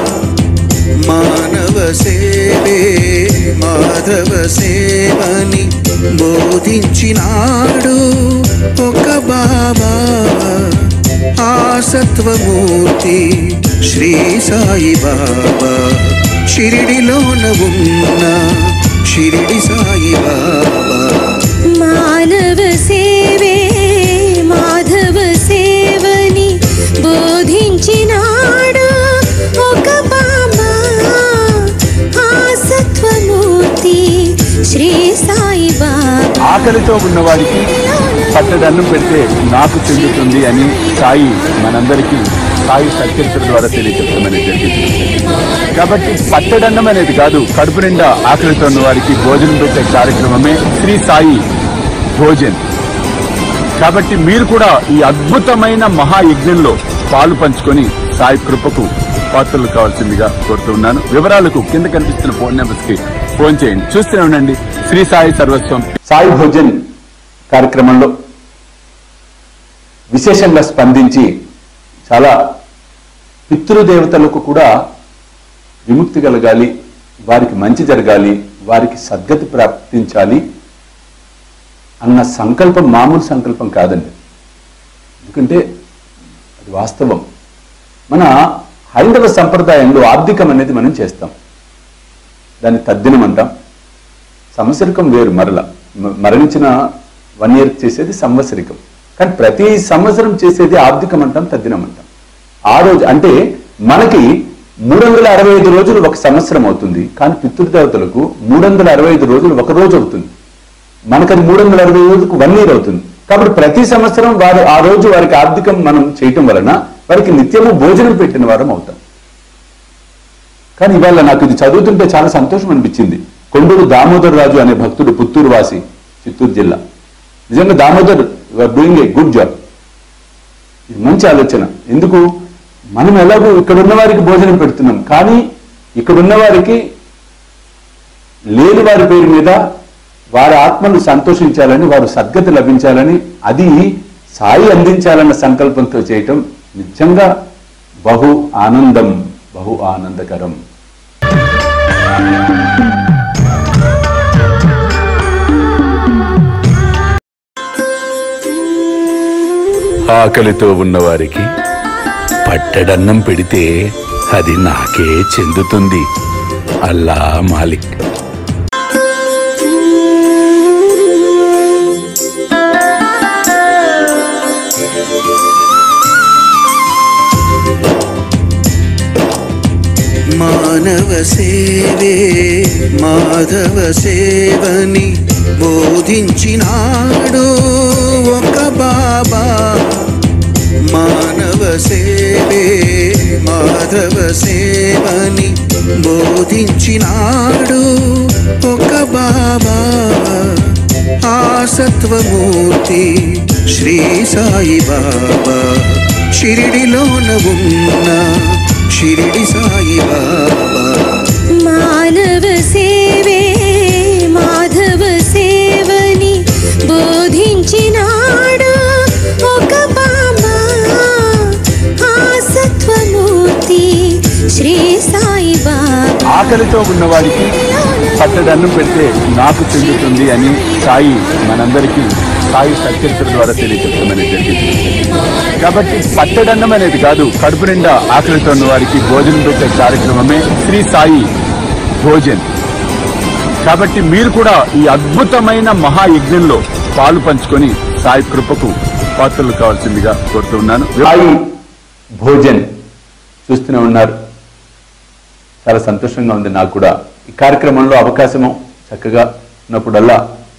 మానవ సేవే మాధవ సేవని బోధించినాడు ఒక బాబా ఆ సత్వమూర్తి శ్రీ సాయి బాబా షిరిడిలోన ఉన్న షిరిడి సాయి బాబా మానవ సేవే మాధవ సేవని బోధించినాడు ఆకలితో ఉన్నవాడికి పట్టడన్నం పెడితే నాకు చెందుతుంది అని సాయి మనందరికీ సాయి సత్యచర ద్వారా తెలియజెప్పమని జరిగింది కాబట్టి పట్టడన్నం అనేది కాదు కడుపు నిండా ఆకలితో ఉన్న వారికి భోజనం పెట్టే కార్యక్రమమే శ్రీ సాయి భోజన్ కాబట్టి మీరు కూడా ఈ అద్భుతమైన మహాయజ్ఞంలో పాలు పంచుకొని సాయి కృపకు పాత్రలు కావాల్సిందిగా కోరుతున్నాను వివరాలకు కింద కనిపిస్తున్న ఫోన్ నెంబర్స్ కి ఫోన్ చేయండి చూస్తూనే ఉండండి శ్రీ సాయి సర్వస్వం సాయి భోజన్ కార్యక్రమంలో విశేషంగా స్పందించి చాలా పితృదేవతలకు కూడా విముక్తి కలగాలి వారికి మంచి జరగాలి వారికి సద్గతి ప్రాప్తించాలి అన్న సంకల్పం మామూలు సంకల్పం కాదండి ఎందుకంటే అది వాస్తవం మన హైందవ సంప్రదాయంలో ఆర్థికం అనేది మనం చేస్తాం దాన్ని తద్దినం అంటాం సంవత్సరికం వేరు మరల మ- మరణించిన వన్ ఇయర్ చేసేది సంవత్సరికం కానీ ప్రతి సంవత్సరం చేసేది ఆర్థికం అంటాం తద్దినం అంటాం ఆ రోజు అంటే మనకి మూడు వందల అరవై ఐదు రోజులు ఒక సంవత్సరం అవుతుంది కానీ పితృదేవతలకు మూడు వందల అరవై ఐదు రోజులు ఒక రోజు అవుతుంది మనకది మూడు వందల అరవై రోజులకు వన్ ఇయర్ అవుతుంది కాబట్టి ప్రతి సంవత్సరం వారు ఆ రోజు వారికి ఆర్థికం మనం చేయటం వలన వారికి నిత్యము భోజనం పెట్టిన వారం అవుతాం కానీ ఇవాళ నాకు ఇది చదువుతుంటే చాలా సంతోషం అనిపించింది కొండూరు దామోదర్ రాజు అనే భక్తుడు పుత్తూరు వాసి చిత్తూరు జిల్లా నిజంగా Damodar are doing a good job ఇది మంచి ఆలోచన ఎందుకు మనం ఎలాగో ఇక్కడ ఉన్న వారికి భోజనం పెడుతున్నాం కానీ ఇక్కడ ఉన్న వారికి లేని వారి పేరు మీద వారి ఆత్మలు సంతోషించాలని వారు సద్గతి లభించాలని అది సాయి అందించాలన్న సంకల్పంతో చేయటం నిజంగా బహు ఆనందం బహు ఆనందకరం ఆకలితో ఉన్నవారికి పట్టెడన్నం పెడితే అది నాకే చెందుతుంది అల్లా మాలిక్ మానవ సేవే మాధవ సేవని బోధించినాడు ఒక బాబా మానవ సేవే మాధవ సేవని బోధించినాడు ఒక బాబా ఆ సత్వమూర్తి శ్రీ సాయి బాబా షిరిడిలోన ఉన్న షిరిడి సాయి బాబా మానవ సేవే మాధవ సేవని బోధించినాడు ఒక బాబా ఆ సత్వమూర్తి శ్రీ సాయి బాబా ఆకలితో ఉన్నవాడికి పట్టడన్నం పెడితే నాకు చెందుతుంది అని సాయి మనందరికీ సాయి సత్యచర ద్వారా తెలియజెప్పమని జరిగింది కాబట్టి పట్టడన్నం అనేది కాదు కడుపు నిండా ఆకలితో ఉన్న వారికి భోజనం పెట్టే కార్యక్రమమే శ్రీ సాయి భోజన్ కాబట్టి మీరు కూడా ఈ అద్భుతమైన మహాయజ్ఞంలో పాలు పంచుకొని సాయి కృపకు పాత్రలు కావాల్సిందిగా కోరుతున్నాను సాయి భోజన్ చూస్తూనే ఉన్నారు చాలా సంతోషంగా ఉంది నాకు కూడా ఈ కార్యక్రమంలో అవకాశము చక్కగా ఉన్నప్పుడల్లా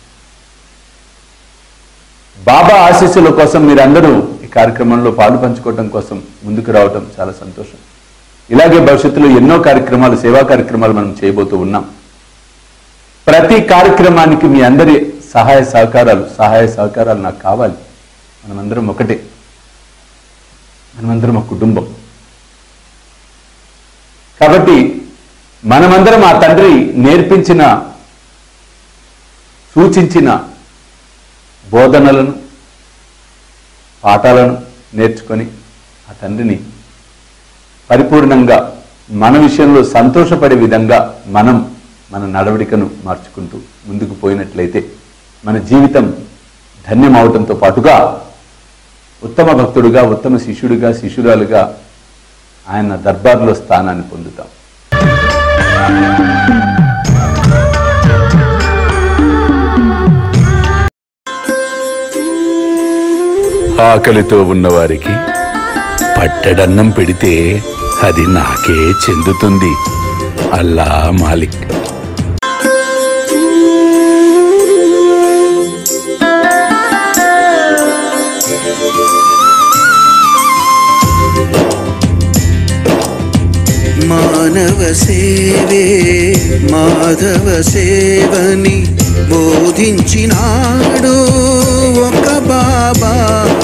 బాబా ఆశీస్సుల కోసం మీరందరూ ఈ కార్యక్రమంలో పాలు పంచుకోవటం కోసం ముందుకు రావటం చాలా సంతోషం ఇలాగే భవిష్యత్తులో ఎన్నో కార్యక్రమాలు సేవా కార్యక్రమాలు మనం చేయబోతూ ఉన్నాం ప్రతి కార్యక్రమానికి మీ అందరి సహాయ సహకారాలు సహాయ సహకారాలు నాకు కావాలి మనమందరం ఒకటే మనమందరం ఒక కుటుంబం కాబట్టి మనమందరం ఆ తండ్రి నేర్పించిన సూచించిన బోధనలను పాఠాలను నేర్చుకొని ఆ తండ్రిని పరిపూర్ణంగా మన విషయంలో సంతోషపడే విధంగా మనం మన నడవడికను మార్చుకుంటూ ముందుకు పోయినట్లయితే మన జీవితం ధన్యం అవటంతో పాటుగా ఉత్తమ భక్తుడుగా ఉత్తమ శిష్యుడిగా శిష్యురాలుగా ఆయన దర్బార్లో స్థానాన్ని పొందుతాం ఆకలితో ఉన్నవారికి పట్టెడన్నం పెడితే అది నాకే చెందుతుంది అల్లా మాలిక్ మానవ సేవే మాధవ సేవని బోధించినాడు ఒక బాబా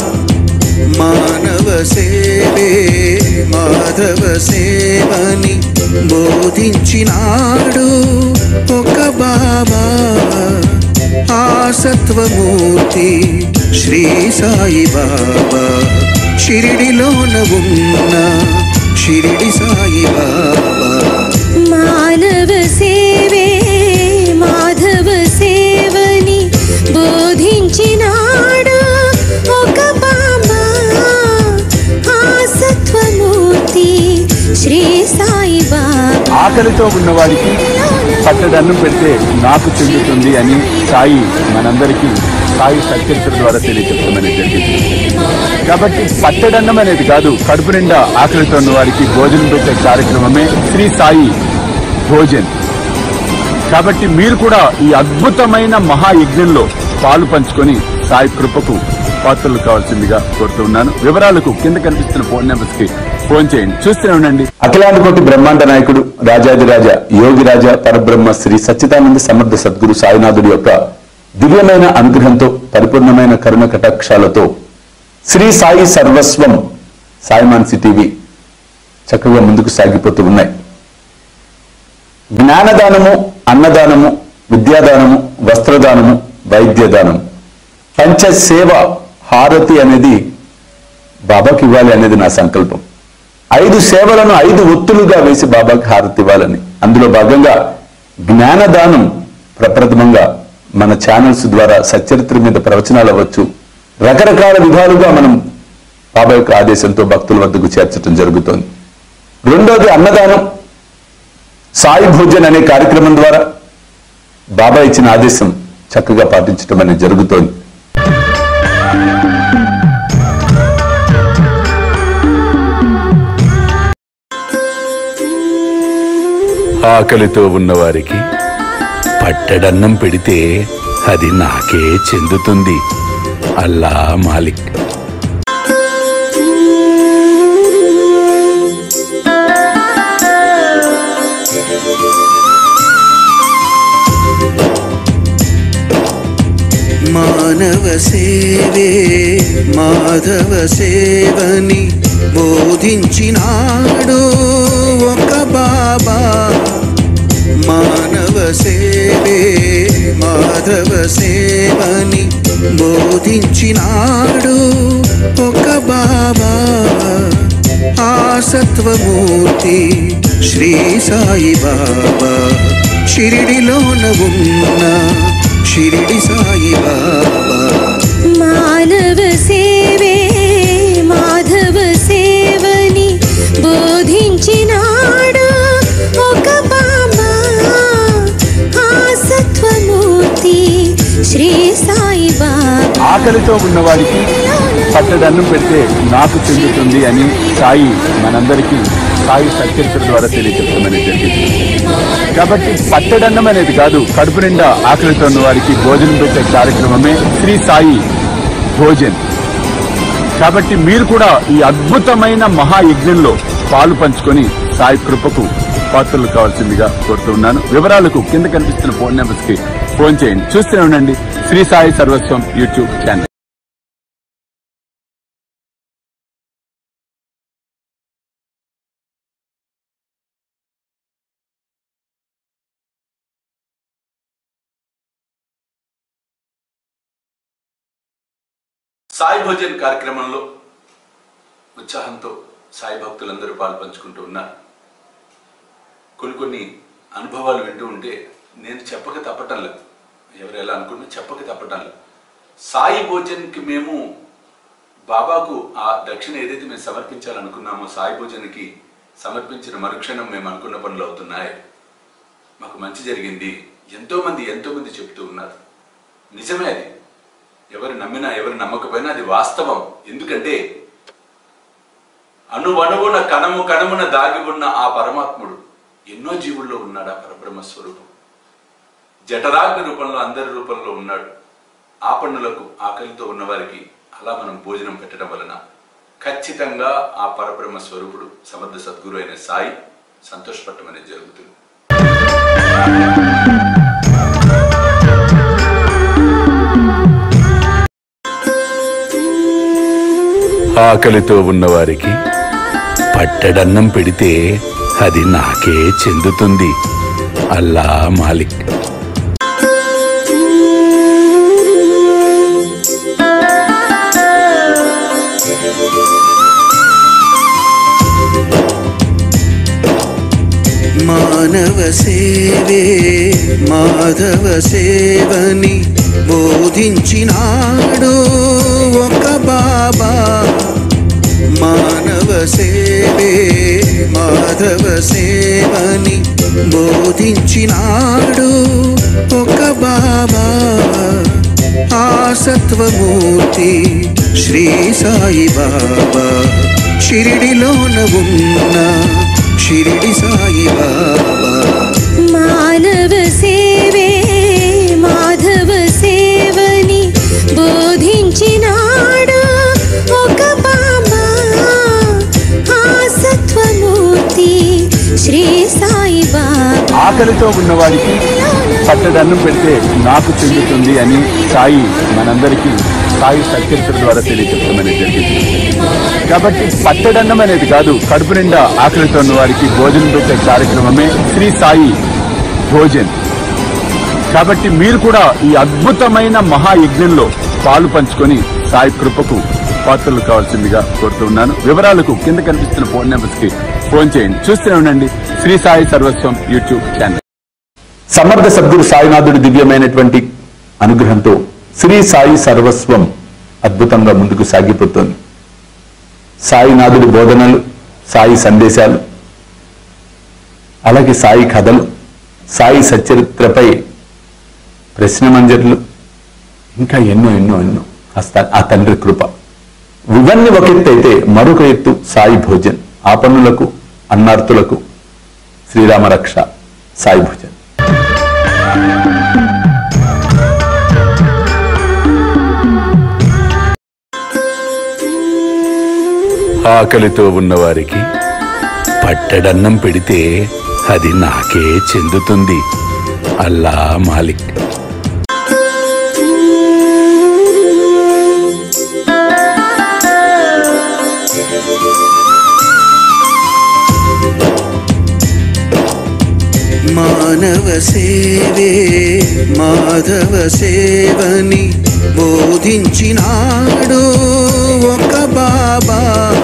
మానవ సేవే మాధవ సేవని బోధించినాడు ఒక బాబా ఆ సత్వమూర్తి శ్రీ సాయి బాబా షిరిడిలోన ఉన్న షిరిడి సాయి బాబా మానవ సేవే మాధవ సేవని బోధించినాడు ఒక బాబా ఆ సత్వమూర్తి శ్రీ సాయి బాబా ఆకలితో ఉన్నవాడికి పట్టడన్నం పెడితే నాకు చెందుతుంది అని సాయి మనందరికీ సాయి సత్యచర ద్వారా తెలియజెప్పమని జరిగింది కాబట్టి పట్టడన్నం అనేది కాదు కడుపు నిండా ఆకలితో ఉన్న వారికి భోజనం పెట్టే కార్యక్రమమే శ్రీ సాయి భోజన్ కాబట్టి మీరు కూడా ఈ అద్భుతమైన మహాయజ్ఞంలో పాలు పంచుకొని సాయి కృపకు పాత్రలు కావాల్సిందిగా కోరుతున్నాను వివరాలకు కింద కనిపిస్తున్న ఫోన్ నెంబర్స్ కి ఫోన్ చేయండి చూస్తూనే ఉండండి అఖిలాండకోటి బ్రహ్మాండ నాయకుడు రాజాదిరాజ యోగి రాజా పరబ్రహ్మ శ్రీ సచ్చిదానంద సమర్థ సద్గురు సాయినాథుడి యొక్క దివ్యమైన అనుగ్రహంతో పరిపూర్ణమైన కరుణ కటాక్షాలతో శ్రీ సాయి సర్వస్వం సాయిమాన్సి టీవీ చక్కగా ముందుకు సాగిపోతూ ఉన్నాయి జ్ఞానదానము అన్నదానము విద్యాదానము వస్త్రదానము వైద్యదానము పంచసేవ హారతి అనేది బాబాకి ఇవ్వాలి అనేది నా సంకల్పం ఐదు సేవలను ఐదు ఒత్తులుగా వేసి బాబాకి హారతి ఇవ్వాలని అందులో భాగంగా జ్ఞానదానం ప్రప్రథమంగా మన ఛానల్స్ ద్వారా సచరిత్ర మీద ప్రవచనాలు అవ్వచ్చు రకరకాల విధాలుగా మనం బాబా యొక్క ఆదేశంతో భక్తుల వద్దకు చేర్చడం జరుగుతోంది రెండోది అన్నదానం సాయి భోజన్ అనే కార్యక్రమం ద్వారా బాబా ఇచ్చిన ఆదేశం చక్కగా పాటించడం అనేది జరుగుతోంది ఆకలితో ఉన్నవారికి పట్టెడన్నం పెడితే అది నాకే చెందుతుంది అల్లా మాలిక్ మానవ సేవే మాధవ సేవని బోధించినాడు ఒక బాబా మానవ సేవే మాధవ సేవని బోధించినాడు ఒక బాబా ఆ సత్వమూర్తి శ్రీ సాయి బాబా షిరిడిలోన ఉన్న షిరిడి సాయి బాబా మానవ సేవే మాధవ సేవని బోధించినాడు ఒక బాబా ఆ సత్వమూర్తి శ్రీ సాయి బాబా ఆకలితో ఉన్నవారికి పట్టడన్నం పెడితే నాకు చెందుతుంది అని సాయి మనందరికీ సాయి సత్యచర ద్వారా తెలియజెప్పమని జరిగింది కాబట్టి పట్టడన్నం అనేది కాదు కడుపు నిండా ఆకలితో ఉన్న వారికి భోజనం పెట్టే కార్యక్రమమే శ్రీ సాయి భోజన్ కాబట్టి మీరు కూడా ఈ అద్భుతమైన మహాయజ్ఞంలో పాలు పంచుకొని సాయి కృపకు పాత్రలు కావాల్సిందిగా కోరుతున్నాను వివరాలకు కింద కనిపిస్తున్న ఫోన్ నెంబర్స్ కి ఫోన్ చేయండి చూస్తూనే ఉండండి శ్రీ సాయి సర్వస్వం యూట్యూబ్ ఛానల్ సాయి భోజన్ కార్యక్రమంలో ఉత్సాహంతో సాయి భక్తులందరూ పాలు పంచుకుంటూ ఉన్నారు కొన్ని కొన్ని అనుభవాలు వింటూ ఉంటే నేను చెప్పక తప్పటం లేదు ఎవరు ఎలా అనుకున్నా చెప్పక తప్పటం లేదు సాయి భోజన్కి మేము బాబాకు ఆ దక్షిణ ఏదైతే మేము సమర్పించాలనుకున్నామో సాయి భోజన్కి సమర్పించిన మరుక్షణం మేము అనుకున్న పనులు అవుతున్నాయి మాకు మంచి జరిగింది ఎంతో మంది ఎంతో మంది చెప్తూ ఉన్నారు నిజమే అది ఎవరు నమ్మినా ఎవరు నమ్మకపోయినా అది వాస్తవం ఎందుకంటే అణువణువున కణము కణమున దాగి ఉన్న ఆ పరమాత్ముడు ఎన్నో జీవుల్లో ఉన్నాడు ఆ పరబ్రహ్మ స్వరూపం జఠరాగ్ని రూపంలో అందరి రూపంలో ఉన్నాడు ఆ పన్నులకు ఆకలితో ఉన్నవారికి అలా మనం భోజనం పెట్టడం వలన ఖచ్చితంగా ఆ పరబ్రహ్మ స్వరూపుడు సమర్థ సద్గురు అయిన సాయి సంతోషపడటం అనేది జరుగుతుంది ఆకలితో ఉన్నవారికి పట్టెడన్నం పెడితే అది నాకే చెందుతుంది అల్లా మాలిక్ మానవ సేవే మాధవ సేవని బోధించినాడు ఒక బాబా మానవ సేవే మాధవ సేవని బోధించినాడు ఒక బాబా ఆ సత్వమూర్తి శ్రీ సాయి బాబా షిరిడిలోన ఉన్న షిరిడి సాయి బాబా మానవ సేవే మాధవ సేవని బోధించినాడు ఒక బాబా ఆ సత్వమూర్తి శ్రీ సాయి బాబా ఆకలితో ఉన్నవాడికి పట్టడన్నం పెడితే నాకు చెందుతుంది అని సాయి మనందరికీ సాయి సత్యచరిత్ర ద్వారా తెలియజెప్పమని జరిగింది కాబట్టి పట్టడన్నం అనేది కాదు కడుపు నిండా ఆకలితో ఉన్న వారికి భోజనం పెట్టే కార్యక్రమమే శ్రీ సాయి భోజన్ కాబట్టి మీరు కూడా ఈ అద్భుతమైన మహాయజ్ఞంలో పాలు పంచుకొని సాయి కృపకు పాత్రలు కావాల్సిందిగా కోరుతున్నాను వివరాలకు కింద కనిపిస్తున్న ఫోన్ నెంబర్స్ కి ఫోన్ చేయండి చూస్తూనే ఉండండి శ్రీ సాయి సర్వస్వం యూట్యూబ్ ఛానల్ సమర్థ సద్గురు సాయినాథుడి దివ్యమైనటువంటి అనుగ్రహంతో శ్రీ సాయి సర్వస్వం అద్భుతంగా ముందుకు సాగిపోతుంది సాయినాథుడి బోధనలు సాయి సందేశాలు అలాగే సాయి కథలు సాయి సచరిత్రపై ప్రశ్న మంజర్లు ఇంకా ఎన్నో ఎన్నో ఎన్నో ఆ స్థ- ఆ తండ్రి కృప ఇవన్నీ ఒక ఎత్తు అయితే మరొక ఎత్తు సాయి భోజన్ ఆపన్నులకు అన్నార్తులకు శ్రీరామ రక్ష సాయి భోజన్ ఆకలితో ఉన్నవారికి పట్టెడన్నం పెడితే అది నాకే చెందుతుంది అల్లా మాలిక్ మానవ సేవే మాధవ సేవని బోధించినాడు ఒక బాబా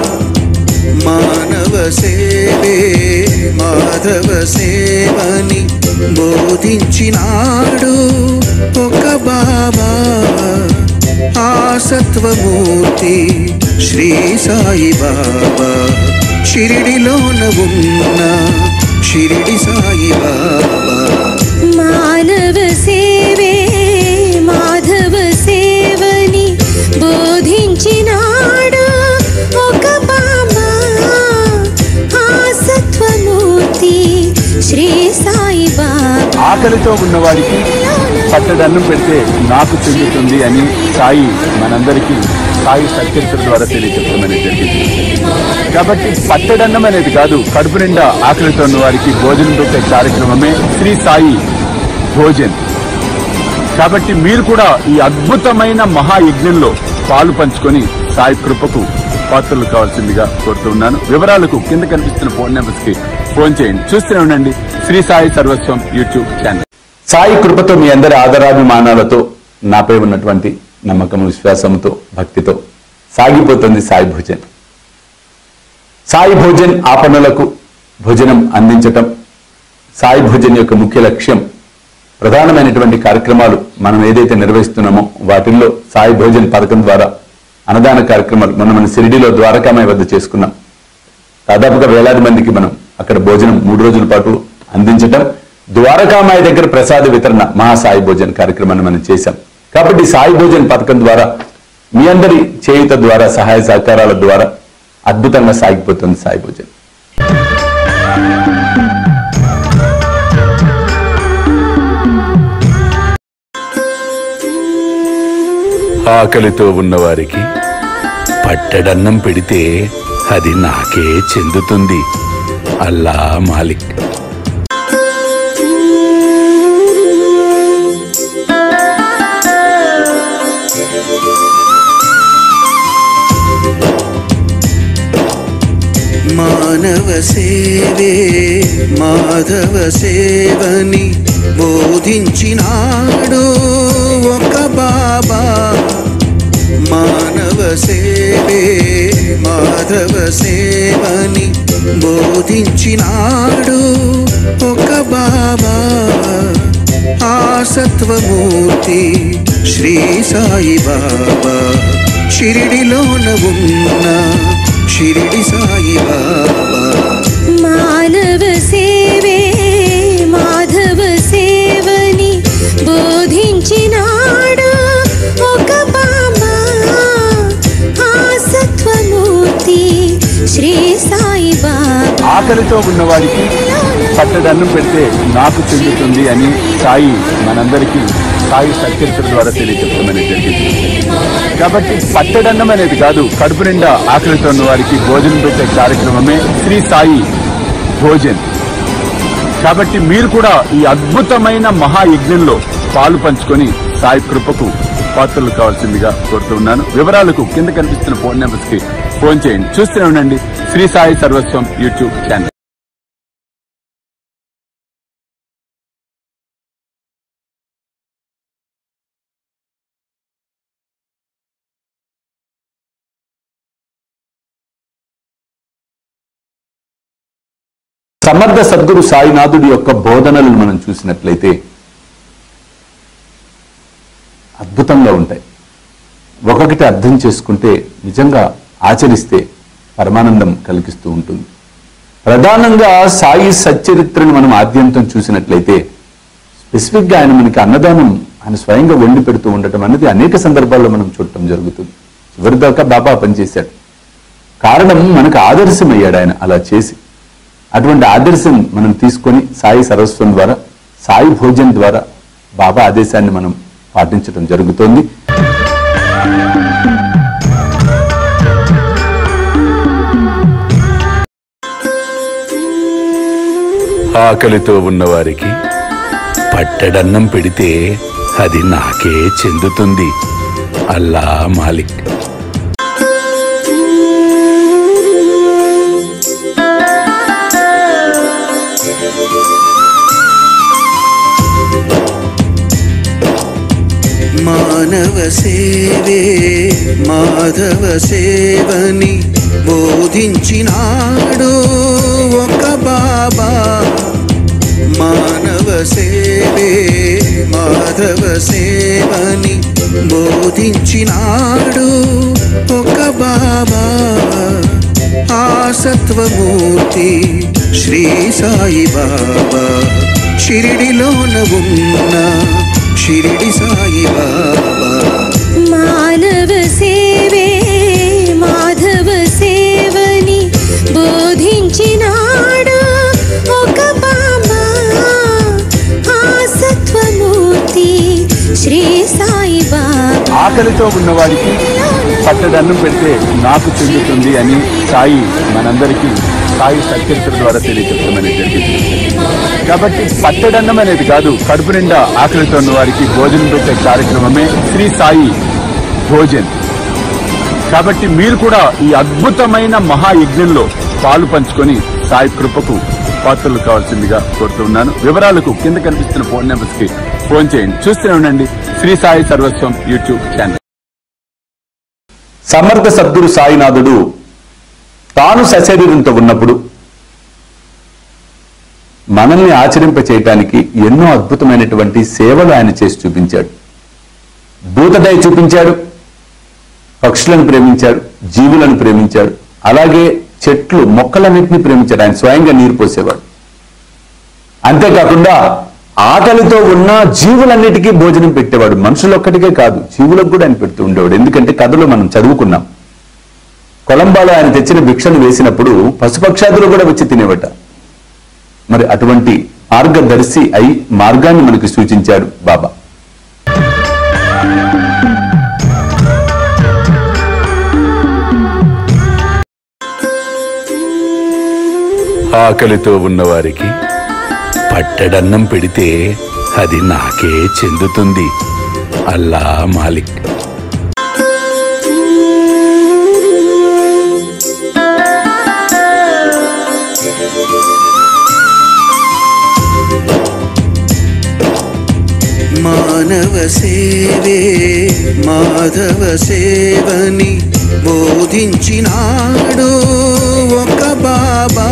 మానవ సేవే మాధవ సేవని బోధించినాడు ఒక బాబా ఆ సత్వమూర్తి శ్రీ సాయి బాబా షిరిడిలోన ఉన్న షిరిడి సాయి బాబా మానవ సేవే మాధవ సేవని బోధించినాడు ఒక బాబా ఆ సత్వమూర్తి శ్రీ సాయి బాబా ఆకలితో ఉన్నవాడికి పట్టడన్నం పెడితే నాకు చెందుతుంది అని సాయి మనందరికీ సాయి సత్యచరిత్ర ద్వారా తెలియజెప్పమని జరిగింది కాబట్టి పట్టడన్నం అనేది కాదు కడుపు నిండా ఆకలితో ఉన్న వారికి భోజనం పెట్టే కార్యక్రమమే శ్రీ సాయి భోజన్ కాబట్టి మీరు కూడా ఈ అద్భుతమైన మహాయజ్ఞంలో పాలు పంచుకొని సాయి కృపకు పాత్రలు కావాల్సిందిగా కోరుతున్నాను వివరాలకు కింద కనిపిస్తున్న ఫోన్ నెంబర్స్ కి ఫోన్ చేయండి చూస్తూనే ఉండండి శ్రీ సాయి సర్వస్వం యూట్యూబ్ ఛానల్ సాయి కృపతో మీ అందరి ఆదరాభిమానాలతో నాపై ఉన్నటువంటి నమ్మకం విశ్వాసంతో భక్తితో సాగిపోతుంది సాయి భోజన్ సాయి భోజన్ ఆపణలకు భోజనం అందించటం సాయి భోజన్ యొక్క ముఖ్య లక్ష్యం ప్రధానమైనటువంటి కార్యక్రమాలు మనం ఏదైతే నిర్వహిస్తున్నామో వాటిల్లో సాయి భోజన్ పథకం ద్వారా అన్నదాన కార్యక్రమాలు మనం మన సిరిడిలో ద్వారకామయ వద్ద చేసుకున్నాం దాదాపుగా వేలాది మందికి మనం అక్కడ భోజనం మూడు రోజుల పాటు అందించటం ద్వారకామాయ దగ్గర ప్రసాద వితరణ మహా సాయి భోజన్ కార్యక్రమాన్ని మనం చేశాం కాబట్టి సాయి భోజన్ పథకం ద్వారా మీ అందరి చేయుత ద్వారా సహాయ సహకారాల ద్వారా అద్భుతంగా సాగిపోతుంది సాయి భోజన్ ఆకలితో ఉన్నవారికి పట్టెడన్నం పెడితే అది నాకే చెందుతుంది అల్లా మాలిక్ మానవ సేవే మాధవ సేవని బోధించినాడు ఒక బాబా మానవ సేవే మాధవ సేవని బోధించినాడు ఒక బాబా ఆ సత్వమూర్తి శ్రీ సాయి బాబా షిరిడిలోన ఉన్న షిరిడి సాయి బాబా మానవ సేవే మాధవ సేవని బోధించినాడు ఒక బాబా ఆ సత్వమూర్తి శ్రీ సాయి బాబా ఆకలితో ఉన్నవాడికి పట్టడన్నం పెడితే నాకు చెందుతుంది అని సాయి మనందరికీ సాయి సత్యచరిత్ర ద్వారా తెలియజెప్పమని జరిగింది కాబట్టి పట్టడన్నం అనేది కాదు కడుపు నిండా ఆకలితో ఉన్న వారికి భోజనం పెట్టే కార్యక్రమమే శ్రీ సాయి భోజన్ కాబట్టి మీరు కూడా ఈ అద్భుతమైన మహాయజ్ఞంలో పాలు పంచుకొని సాయి కృపకు పాత్రలు కావాల్సిందిగా కోరుతున్నాను వివరాలకు కింద కనిపిస్తున్న ఫోన్ నెంబర్స్ కి ఫోన్ చేయండి చూస్తూనే ఉండండి శ్రీ సాయి సర్వస్వం యూట్యూబ్ ఛానల్ సమర్థ సద్గురు సాయినాథుడి యొక్క బోధనలను మనం చూసినట్లయితే అద్భుతంగా ఉంటాయి ఒక్కొక్కటి అర్థం చేసుకుంటే నిజంగా ఆచరిస్తే పరమానందం కలిగిస్తూ ఉంటుంది ప్రధానంగా సాయి సచ్చరిత్రను మనం ఆద్యంతం చూసినట్లయితే స్పెసిఫిక్ గా ఆయన మనకి అన్నదానం ఆయన స్వయంగా వండి పెడుతూ ఉండటం అనేది అనేక సందర్భాల్లో మనం చూడటం జరుగుతుంది చివరిదాకా బాబా పనిచేశాడు కారణం మనకు ఆదర్శమయ్యాడు ఆయన అలా చేసి అటువంటి ఆదర్శం మనం తీసుకొని సాయి సరస్వం ద్వారా సాయి భోజన్ ద్వారా బాబా ఆదేశాన్ని మనం పాటించడం జరుగుతోంది ఆకలితో ఉన్నవారికి పట్టడన్నం పెడితే అది నాకే చెందుతుంది అల్లా మాలిక్ మానవ సేవే మాధవ సేవని బోధించినాడు ఒక బాబా మానవ సేవే మాధవ సేవని బోధించినాడు ఒక బాబా ఆ సత్వమూర్తి శ్రీ సాయి బాబా షిరిడిలోన ఉన్న షిరిడి సాయి బాబా మానవ సేవే మాధవ సేవని బోధించినాడు ఒక బాబా ఆ సత్వమూర్తి శ్రీ సాయి బాబా ఆకలితో ఉన్నవాడికి పట్టడన్నం పెడితే నాకు చెందుతుంది అని సాయి మనందరికీ సాయి సత్యచరిత్ర ద్వారా తెలియజెప్పమని జరిగింది కాబట్టి పట్టడన్నం అనేది కాదు కడుపు నిండా ఆకలితో ఉన్న వారికి భోజనం పెట్టే కార్యక్రమమే శ్రీ సాయి భోజన్ కాబట్టి మీరు కూడా ఈ అద్భుతమైన మహాయజ్ఞంలో పాలు పంచుకొని సాయి కృపకు పాత్రలు కావాల్సిందిగా కోరుతున్నాను వివరాలకు కింద కనిపిస్తున్న ఫోన్ నెంబర్స్ కి ఫోన్ చేయండి చూస్తూనే ఉండండి శ్రీ సాయి సర్వస్వం యూట్యూబ్ ఛానల్ సమర్థ సద్గురు సాయినాథుడు తాను సశరీరంతో ఉన్నప్పుడు మనల్ని ఆచరింప చేయటానికి ఎన్నో అద్భుతమైనటువంటి సేవలు ఆయన చేసి చూపించాడు భూతదయ చూపించాడు పక్షులను ప్రేమించాడు జీవులను ప్రేమించాడు అలాగే చెట్లు మొక్కలన్నింటినీ ప్రేమించాడు ఆయన స్వయంగా నీరు పోసేవాడు అంతేకాకుండా ఆకలితో ఉన్న జీవులన్నిటికీ భోజనం పెట్టేవాడు మనుషులొక్కటికే కాదు జీవులకు కూడా ఆయన పెడుతూ ఉండేవాడు ఎందుకంటే కథలో మనం చదువుకున్నాం కొలంబాలో ఆయన తెచ్చిన భిక్షను వేసినప్పుడు పశుపక్షాదులు కూడా వచ్చి తినేవట మరి అటువంటి మార్గదర్శి అయి మార్గాన్ని మనకి సూచించాడు బాబా ఆకలితో ఉన్నవారికి పట్టెడన్నం పెడితే అది నాకే చెందుతుంది అల్లా మాలిక్ మానవ సేవే మాధవ సేవని బోధించినాడు ఒక బాబా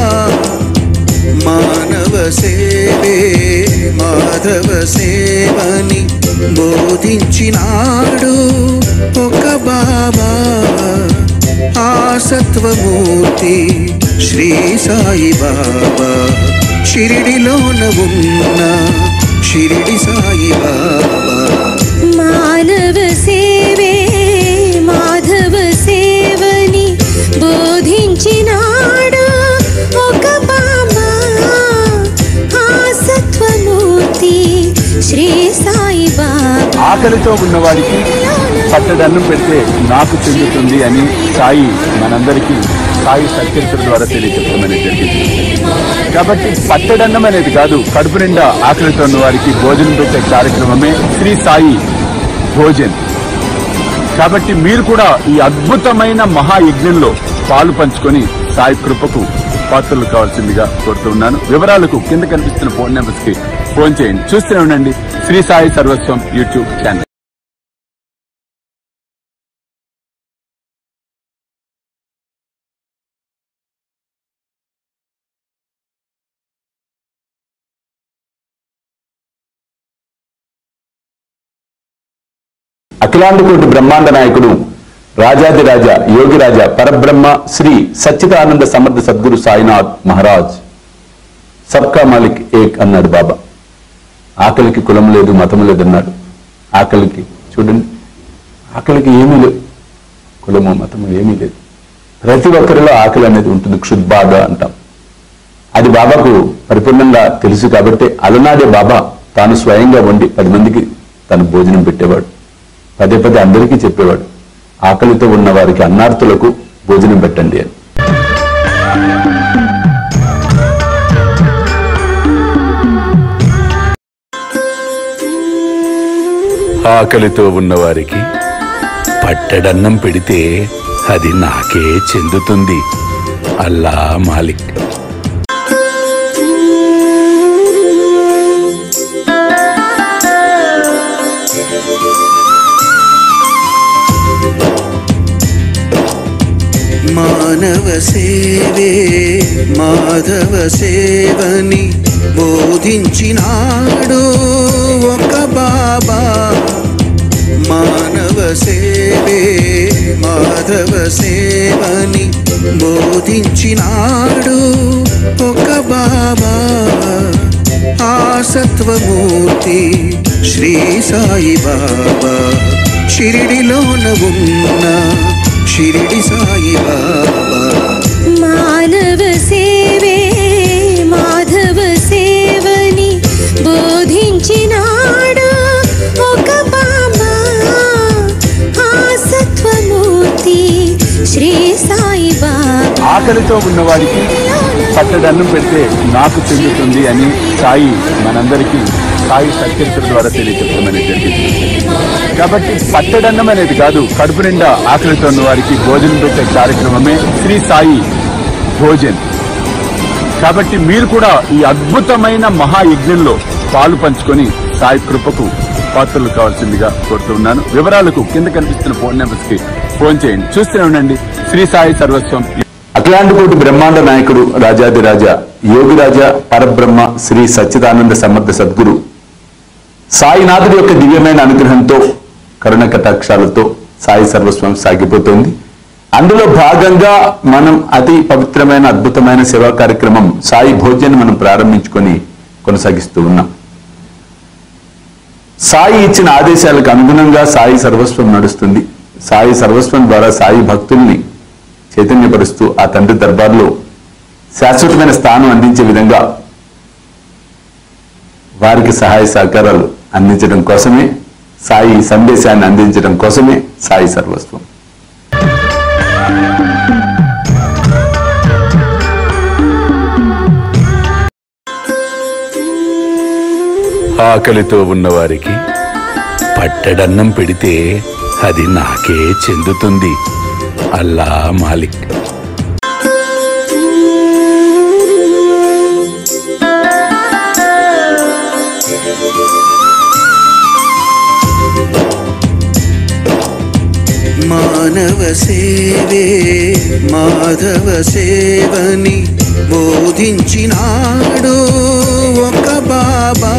మానవ సేవే మాధవ సేవని బోధించినాడు ఒక బాబా ఆ సత్వమూర్తి శ్రీ సాయి బాబా షిరిడిలోన ఉన్న షిరిడి సాయి బాబా మానవ సేవే మాధవ సేవని బోధించినాడు ఒక బాబా ఆ సత్వమూర్తి శ్రీ సాయి బాబా ఆకలితో ఉన్నవాడికి పట్టడన్నం పెడితే నాకు చెందుతుంది అని సాయి మనందరికీ సాయి సత్యచరిత్ర ద్వారా తెలియజెప్పమని జరిగింది కాబట్టి పట్టడన్నం అనేది కాదు కడుపు నిండా ఆకలితో ఉన్న వారికి భోజనం పెట్టే కార్యక్రమమే శ్రీ సాయి భోజన్ కాబట్టి మీరు కూడా ఈ అద్భుతమైన మహాయజ్ఞంలో పాలు పంచుకొని సాయి కృపకు పాత్రలు కావాల్సిందిగా కోరుతున్నాను వివరాలకు కింద కనిపిస్తున్న ఫోన్ నెంబర్స్ కి ఫోన్ చేయండి చూస్తూనే ఉండండి శ్రీ సాయి సర్వస్వం యూట్యూబ్ ఛానల్ అఖిలాండకోటి బ్రహ్మాండ నాయకుడు రాజాదిరాజ యోగిరాజ పరబ్రహ్మ శ్రీ సచ్చిదానంద సమర్థ సద్గురు సాయినాథ్ మహారాజ్ సబ్కా మాలిక్ ఏక్ అన్నాడు బాబా ఆకలికి కులం లేదు మతం లేదు అన్నాడు ఆకలికి చూడండి ఆకలికి ఏమీ లేదు కులము మతము ఏమీ లేదు ప్రతి ఒక్కరిలో ఆకలి అనేది ఉంటుంది క్షుద్బాధ అంటాం అది బాబాకు పరిపూర్ణంగా తెలుసు కాబట్టి అలనాడే బాబా తాను స్వయంగా వండి పది మందికి తను భోజనం పెట్టేవాడు పదే పదే అందరికీ చెప్పేవాడు ఆకలితో ఉన్న వారికి అన్నార్థులకు భోజనం పెట్టండి అని ఆకలితో ఉన్నవారికి పట్టెడన్నం పెడితే అది నాకే చెందుతుంది అల్లా మాలిక్ మానవ సేవే మాధవ సేవని బోధించినాడు ఒక బాబా మానవ సేవే మాధవ సేవని బోధించినాడు ఒక బాబా ఆ సత్వమూర్తి శ్రీ సాయి బాబా షిరిడిలోన ఉన్న షిరిడి సాయి బాబా మానవ సేవే మాధవ సేవని బోధించినాడు ఒక బాబా ఆ సత్వమూర్తి శ్రీ సాయి బాబా ఆకలితో ఉన్నవాడికి పట్టడన్నం పెడితే నాకు చెందుతుంది అని సాయి మనందరికీ సాయి సత్యచరిత్ర ద్వారా తెలియజెప్పమని జరిగింది కాబట్టి పట్టడన్నం అనేది కాదు కడుపు నిండా ఆకలితో ఉన్న వారికి భోజనం పెట్టే కార్యక్రమమే శ్రీ సాయి భోజన్ కాబట్టి మీరు కూడా ఈ అద్భుతమైన మహాయజ్ఞంలో పాలు పంచుకొని సాయి కృపకు పాత్రలు కావాల్సిందిగా కోరుతున్నాను వివరాలకు కింద కనిపిస్తున్న ఫోన్ నెంబర్స్ కి ఫోన్ చేయండి చూస్తూనే ఉండండి శ్రీ సాయి సర్వస్వం అఖిలాండకోటి బ్రహ్మాండ నాయకుడు రాజాదిరాజ యోగిరాజ పరబ్రహ్మ శ్రీ సచ్చిదానంద సమర్థ సద్గురు సాయినాథుడి యొక్క దివ్యమైన అనుగ్రహంతో కరుణ కటాక్షాలతో సాయి సర్వస్వం సాగిపోతుంది అందులో భాగంగా మనం అతి పవిత్రమైన అద్భుతమైన సేవా కార్యక్రమం సాయి భోజన్ మనం ప్రారంభించుకొని కొనసాగిస్తూ ఉన్నాం సాయి ఇచ్చిన ఆదేశాలకు అనుగుణంగా సాయి సర్వస్వం నడుస్తుంది సాయి సర్వస్వం ద్వారా సాయి భక్తుల్ని చైతన్యపరుస్తూ ఆ తండ్రి దర్బార్లో శాశ్వతమైన స్థానం అందించే విధంగా వారికి సహాయ సహకారాలు అందించడం కోసమే సాయి సందేశాన్ని అందించడం కోసమే సాయి సర్వస్వం ఆకలితో ఉన్నవారికి పట్టెడన్నం పెడితే అది నాకే చెందుతుంది అల్లా మాలిక్ మానవ సేవే మాధవ సేవని బోధించినాడు ఒక బాబా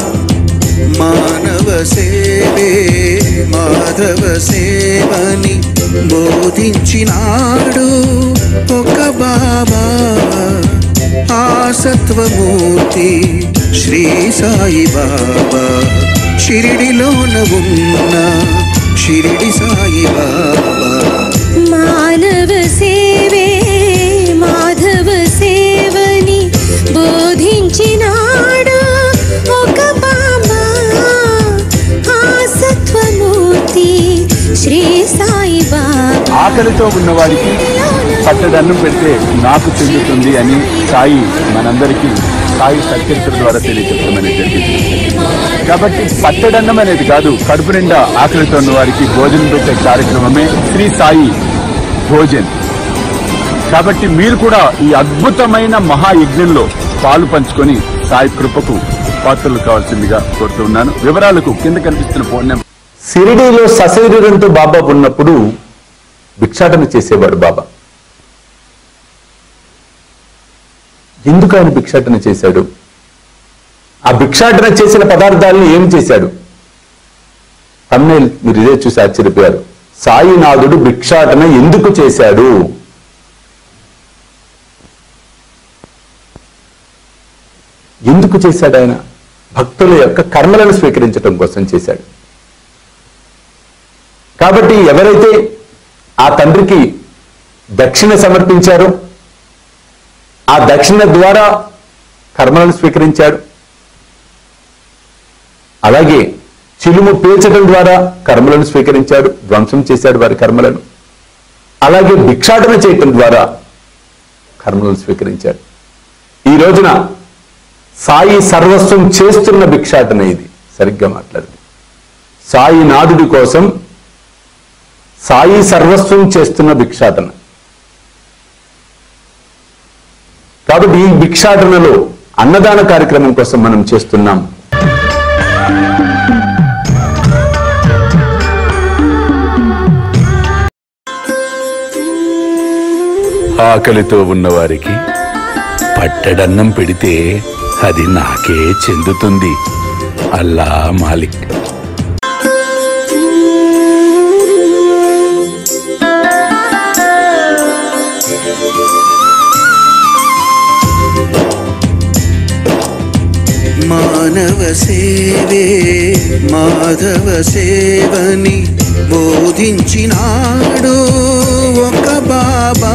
మానవ సేవే మాధవ సేవని బోధించినాడు ఒక బాబా ఆ సత్వమూర్తి శ్రీ సాయి బాబా షిరిడిలోన ఉన్న షిరిడి సాయి బాబా మానవ సేవే మాధవ సేవని బోధించినాడు ఒక బాబా ఆ సత్వమూర్తి శ్రీ సాయి బాబా ఆకలితో ఉన్నవాడికి పట్టడన్నం పెడితే నాకు చెందుతుంది అని సాయి మనందరికీ సాయి సత్యరిత్ర ద్వారా తెలియజెప్పమని జరిగింది కాబట్టి పట్టడన్నం అనేది కాదు కడుపు నిండా ఆకలితో ఉన్న వారికి భోజనం పెట్టే కార్యక్రమమే శ్రీ సాయి భోజన్ కాబట్టి మీరు కూడా ఈ అద్భుతమైన మహాయజ్ఞంలో పాలు పంచుకొని సాయి కృపకు పాత్రలు కావాల్సిందిగా కోరుతున్నాను వివరాలకు కింద కనిపిస్తున్న ఫోన్ నెంబర్ సిరిడీలో సశరీరంతో బాబా ఉన్నప్పుడు భిక్షాటన చేసేవాడు బాబా ఎందుకు ఆయన భిక్షాటన చేశాడు ఆ భిక్షాటన చేసిన పదార్థాలను ఏం చేశాడు తమ్నేల్ మీరు ఇదే చూసి ఆశ్చర్యపోయారు సాయినాథుడు భిక్షాటన ఎందుకు చేశాడు ఎందుకు చేశాడు ఆయన భక్తుల యొక్క కర్మలను స్వీకరించడం కోసం చేశాడు కాబట్టి ఎవరైతే ఆ తండ్రికి దక్షిణ సమర్పించారో ఆ దక్షిణ ద్వారా కర్మలను స్వీకరించాడు అలాగే చిలుము పీల్చడం ద్వారా కర్మలను స్వీకరించాడు ధ్వంసం చేశాడు వారి కర్మలను అలాగే భిక్షాటన చేయటం ద్వారా కర్మలను స్వీకరించాడు ఈ రోజున సాయి సర్వస్వం చేస్తున్న భిక్షాటన ఇది సరిగ్గా మాట్లాడింది సాయి నాథుడి కోసం సాయి సర్వస్వం చేస్తున్న భిక్షాటన కాబట్టి ఈ భిక్షాటనలో అన్నదాన కార్యక్రమం కోసం మనం చేస్తున్నాం ఆకలితో ఉన్నవారికి పట్టెడన్నం పెడితే అది నాకే చెందుతుంది అల్లా మాలిక్ మానవ సేవే మాధవ సేవని బోధించినాడు ఒక బాబా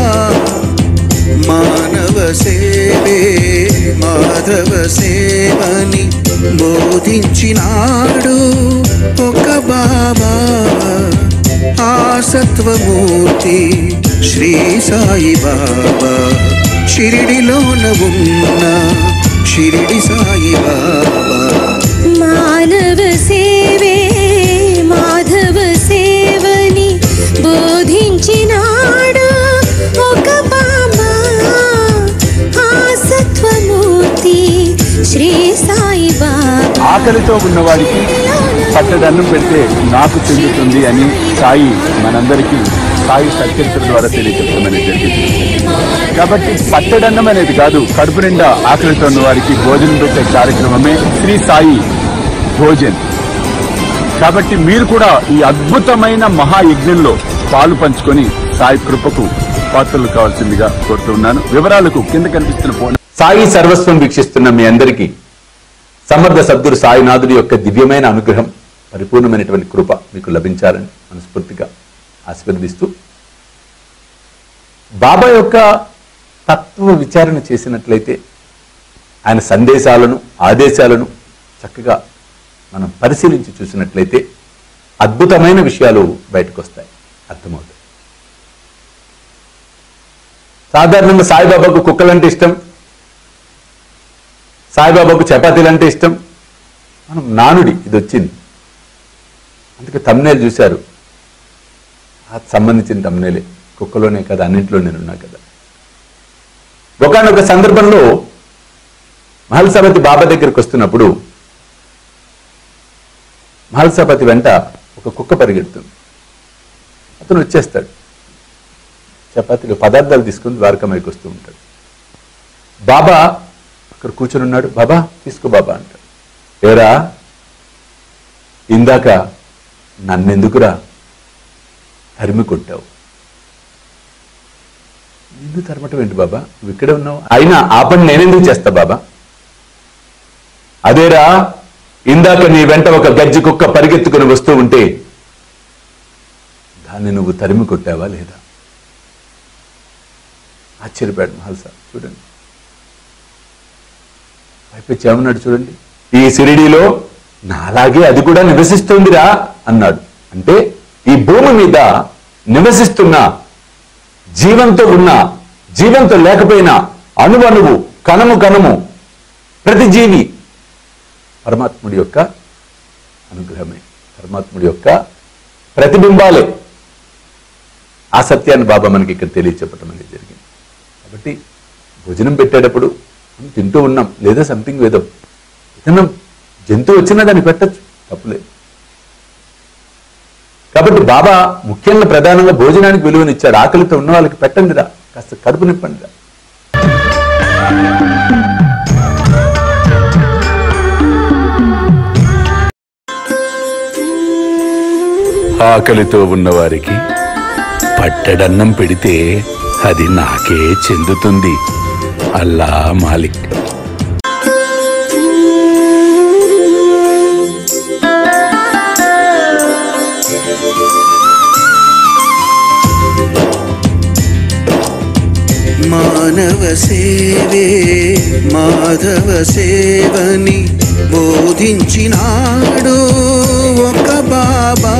మానవ సేవే మాధవ సేవని బోధించినాడు ఒక బాబా ఆ సత్వమూర్తి శ్రీ సాయి బాబా షిరిడిలోన ఉన్న షిరిడి సాయి బాబా మానవ సేవే మాధవ సేవని బోధించినాడు ఒక బాబా ఆ సత్వమూర్తి శ్రీ సాయి బాబా ఆకలితో ఉన్నవాడికి పట్టడన్నం పెడితే నాకు చెందుతుంది అని సాయి మనందరికీ సాయి సత్యరిత్ర ద్వారా తెలియజెప్పమని జరిగింది కాబట్టి పట్టడన్నం అనేది కాదు కడుపు నిండా ఆకలితో ఉన్న వారికి భోజనం పెట్టే కార్యక్రమమే శ్రీ సాయి భోజన్ కాబట్టి మీరు కూడా ఈ అద్భుతమైన మహాయజ్ఞంలో పాలు పంచుకొని సాయి కృపకు పాత్రలు కావాల్సిందిగా కోరుతున్నాను వివరాలకు కింద కనిపిస్తున్న ఫోన్ సాయి సర్వస్వం వీక్షిస్తున్న మీ అందరికీ సమర్థ సద్గురు సాయినాథుడి యొక్క దివ్యమైన అనుగ్రహం పరిపూర్ణమైనటువంటి కృప మీకు లభించాలని మనస్ఫూర్తిగా ఆశీర్వదిస్తూ బాబా యొక్క తత్వ విచారణ చేసినట్లయితే ఆయన సందేశాలను ఆదేశాలను చక్కగా మనం పరిశీలించి చూసినట్లయితే అద్భుతమైన విషయాలు బయటకు వస్తాయి అర్థమవుతాయి సాధారణంగా సాయిబాబాకు కుక్కలంటే ఇష్టం సాయిబాబాకు చపాతీలు అంటే ఇష్టం మనం నానుడి ఇది వచ్చింది అందుకే తమ్నేలు చూశారు అది సంబంధించిన తమ్నేలే కుక్కలోనే కదా అన్నింటిలో నేనున్నా కదా ఒకనొక సందర్భంలో మహల్సపతి బాబా దగ్గరికి వస్తున్నప్పుడు మహల్సపతి వెంట ఒక కుక్క పరిగెడుతుంది అతను వచ్చేస్తాడు చపాతీలు పదార్థాలు తీసుకుని ద్వారకమైకి వస్తూ ఉంటాడు బాబా అక్కడ కూర్చొని ఉన్నాడు బాబా తీసుకో బాబా అంటాడు ఏరా ఇందాక నన్నెందుకురా తరిమి కొట్టావు నిన్ను తరమటం ఏంటి బాబా నువ్వు ఇక్కడే ఉన్నావు అయినా ఆ పని నేనెందుకు చేస్తా బాబా అదేరా ఇందాక నీ వెంట ఒక గజ్జి కుక్క పరిగెత్తుకుని వస్తూ ఉంటే దాన్ని నువ్వు తరిమి కొట్టావా లేదా ఆశ్చర్యపోయాడు మహల్సా చూడండి పైపెచ్చి ఏమన్నాడు చూడండి ఈ సిరిడిలో నాలాగే అది కూడా నివసిస్తుందిరా అన్నాడు అంటే ఈ భూమి మీద నివసిస్తున్న జీవంతో ఉన్న జీవంతో లేకపోయినా అణువణువు కణము కణము ప్రతి జీవి పరమాత్ముడి యొక్క అనుగ్రహమే పరమాత్ముడి యొక్క ప్రతిబింబాలే ఆ సత్యాన్ని బాబా మనకి ఇక్కడ తెలియచెప్పటం అనేది జరిగింది కాబట్టి భోజనం పెట్టేటప్పుడు మనం తింటూ ఉన్నాం లేదా సంథింగ్ వేదం ఏదన్నా జంతువు వచ్చినా దాన్ని పెట్టచ్చు తప్పులేదు కాబట్టి బాబా ముఖ్యంగా ప్రధానంగా భోజనానికి విలువనిచ్చాడు ఆకలితో ఉన్న వాళ్ళకి పెట్టండిరా కాస్త కడుపు నింపండిరా ఆకలితో ఉన్నవారికి పట్టెడన్నం పెడితే అది నాకే చెందుతుంది అల్లా మాలిక్ మానవ సేవే మాధవ సేవని బోధించినాడు ఒక బాబా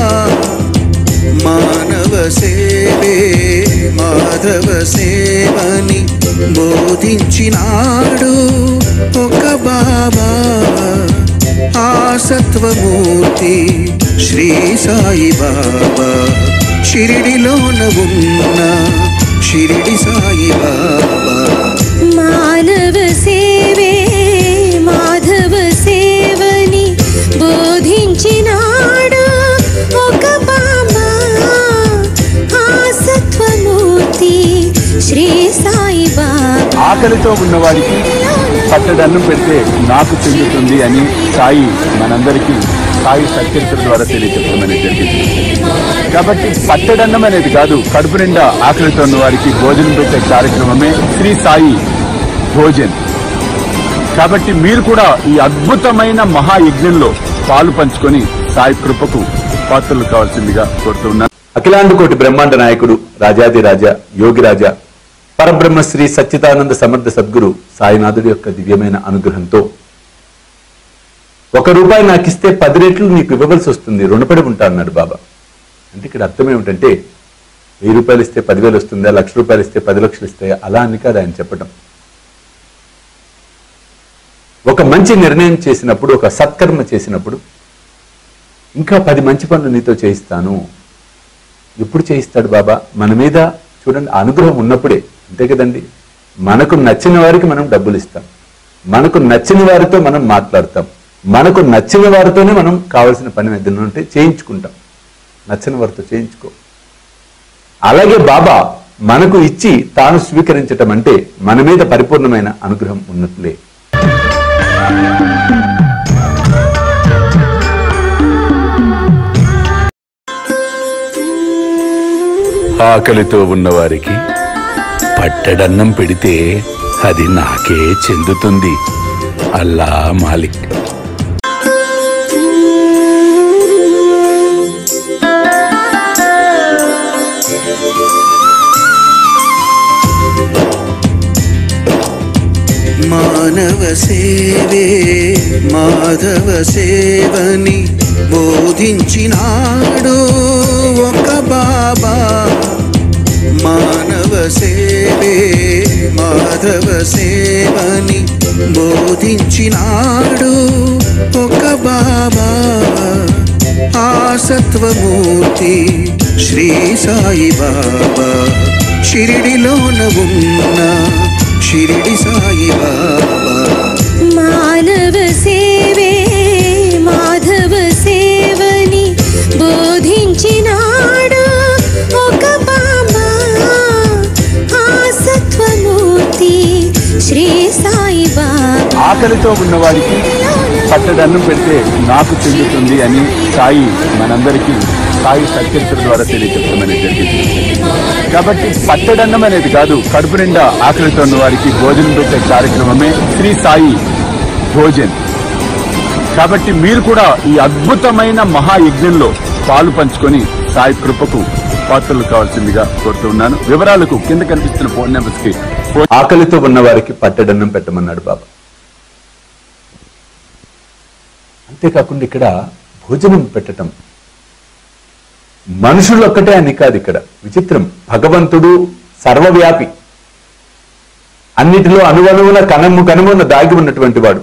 మానవ సేవే మాధవ సేవని బోధించినాడు ఒక బాబా ఆ సత్వమూర్తి శ్రీ సాయి బాబా షిరిడిలోన ఉన్న షిరిడి సాయి బాబా మానవ సేవే మాధవ సేవని బోధించినాడు ఒక బాబా ఆ సత్వమూర్తి శ్రీ సాయి బాబా ఆకలితో ఉన్నవాడికి పట్టడన్నం పెడితే నాకు చెందుతుంది అని సాయి మనందరికీ సాయి సత్యరిత్ర ద్వారా తెలియజెప్పడం అనేది జరిగింది కాబట్టి పట్టడన్నం అనేది కాదు కడుపు నిండా ఆకలితో ఉన్న వారికి భోజనం పెట్టే కార్యక్రమమే శ్రీ సాయి భోజన్ కాబట్టి మీరు కూడా ఈ అద్భుతమైన మహాయజ్ఞంలో పాలు పంచుకొని సాయి కృపకు పాత్రలు కావాల్సిందిగా కోరుతున్నాను అఖిలాండ కోటి బ్రహ్మాండ నాయకుడు రాజాది రాజా యోగి రాజా పరబ్రహ్మ శ్రీ సచ్చిదానంద సమర్థ సద్గురు సాయినాథుడి యొక్క దివ్యమైన అనుగ్రహంతో ఒక రూపాయి నాకు ఇస్తే పది రెట్లు నీకు ఇవ్వవలసి వస్తుంది రుణపడి ఉంటా అన్నాడు బాబా అంటే ఇక్కడ అర్థం ఏమిటంటే వెయ్యి రూపాయలు ఇస్తే పదివేలు వస్తుందా లక్ష రూపాయలు ఇస్తే పది లక్షలు ఇస్తాయా అలా అని కాదు ఆయన చెప్పటం ఒక మంచి నిర్ణయం చేసినప్పుడు ఒక సత్కర్మ చేసినప్పుడు ఇంకా పది మంచి పనులు నీతో చేయిస్తాను ఎప్పుడు చేయిస్తాడు బాబా మన మీద చూడండి ఆ అనుగ్రహం ఉన్నప్పుడే అంతే కదండి మనకు నచ్చిన వారికి మనం డబ్బులు ఇస్తాం మనకు నచ్చిన వారితో మనం మాట్లాడతాం మనకు నచ్చిన వారితోనే మనం కావలసిన పని ఏదైనా ఉంటే చేయించుకుంటాం నచ్చిన వారితో చేయించుకో అలాగే బాబా మనకు ఇచ్చి తాను స్వీకరించటం అంటే మన మీద పరిపూర్ణమైన అనుగ్రహం ఉన్నట్లే ఆకలితో ఉన్నవారికి పట్టెడన్నం పెడితే అది నాకే చెందుతుంది అల్లా మాలిక్ మానవ సేవే మాధవ సేవని బోధించినాడు ఒక బాబా మానవ సేవే మాధవ సేవని బోధించినాడు ఒక బాబా సత్వమూర్తి శ్రీ సాయి బాబా షిరిడిలోన ఉన్న షిరిడి సాయి బాబా మానవ సేవే మాధవ సేవని బోధించినాడు ఒక బాబా ఆ సత్వమూర్తి శ్రీ సాయి బాబా ఆకలితో ఉన్నవాడికి పట్టడన్నం పెడితే నాకు చెందుతుంది అని సాయి మనందరికీ సాయి సత్యచర ద్వారా తెలియజెప్పమని జరిగింది కాబట్టి పట్టడన్నం అనేది కాదు కడుపు నిండా ఆకలితో ఉన్న వారికి భోజనం పెట్టే కార్యక్రమమే శ్రీ సాయి భోజన్ కాబట్టి మీరు కూడా ఈ అద్భుతమైన మహాయజ్ఞంలో పాలు పంచుకొని సాయి కృపకు పాత్రలు కావాల్సిందిగా కోరుతున్నాను వివరాలకు కింద కనిపిస్తున్న ఫోన్ నెంబర్స్ కి ఫోన్ ఆకలితో ఉన్న వారికి పట్టడన్నం పెట్టమన్నాడు బాబా అంతేకాకుండా ఇక్కడ భోజనం పెట్టటం మనుషులు ఒక్కటే అని కాదు ఇక్కడ విచిత్రం భగవంతుడు సర్వవ్యాపి అన్నిటిలో అనువనువున కనము కనుమన దాగి ఉన్నటువంటి వాడు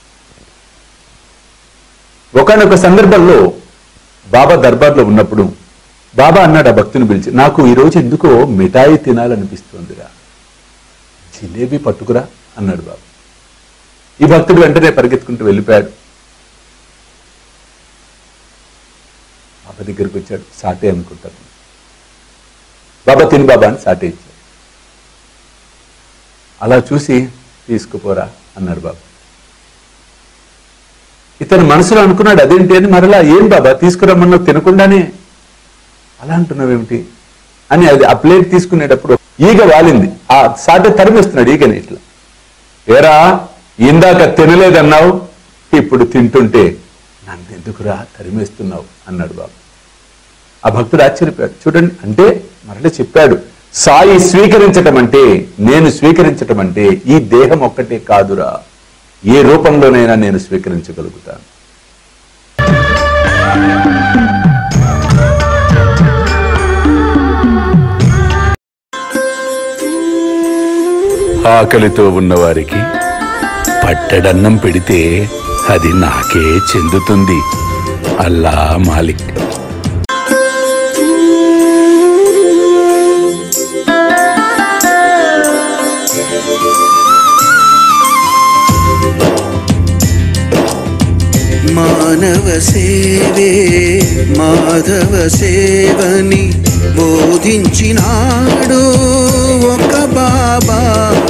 ఒకనొక సందర్భంలో బాబా దర్బార్లో ఉన్నప్పుడు బాబా అన్నాడు ఆ భక్తుని పిలిచి నాకు ఈ రోజు ఎందుకో మిఠాయి తినాలనిపిస్తుందిరా జిలేబీ పట్టుకురా అన్నాడు బాబా ఈ భక్తుడు వెంటనే పరిగెత్తుకుంటూ వెళ్ళిపోయాడు బాబా దగ్గరికి వచ్చాడు సాటే అనుకుంటాను బాబా తిని బాబా అని సాటే ఇచ్చాడు అలా చూసి తీసుకుపోరా అన్నాడు బాబా ఇతను మనసులో అనుకున్నాడు అదేంటి అని మరలా ఏం బాబా తీసుకురమ్మన్నావు తినకుండానే అలా అంటున్నావేమిటి అని అది ఆ ప్లేట్ తీసుకునేటప్పుడు ఈగ వాలింది ఆ సాటే తరిమేస్తున్నాడు ఈగని ఇట్లా ఏరా ఇందాక తినలేదన్నావు ఇప్పుడు తింటుంటే నన్ను ఎందుకురా తరిమేస్తున్నావు అన్నాడు బాబు ఆ భక్తుడు ఆశ్చర్యపోయాడు చూడండి అంటే మరలా చెప్పాడు సాయి స్వీకరించటం అంటే నేను స్వీకరించటం అంటే ఈ దేహం ఒక్కటే కాదురా ఏ రూపంలోనైనా నేను స్వీకరించగలుగుతాను ఆకలితో ఉన్నవారికి పట్టడన్నం పెడితే అది నాకే చెందుతుంది అల్లా మాలిక్ మానవ సేవే మాధవ సేవని బోధించినాడు ఒక బాబా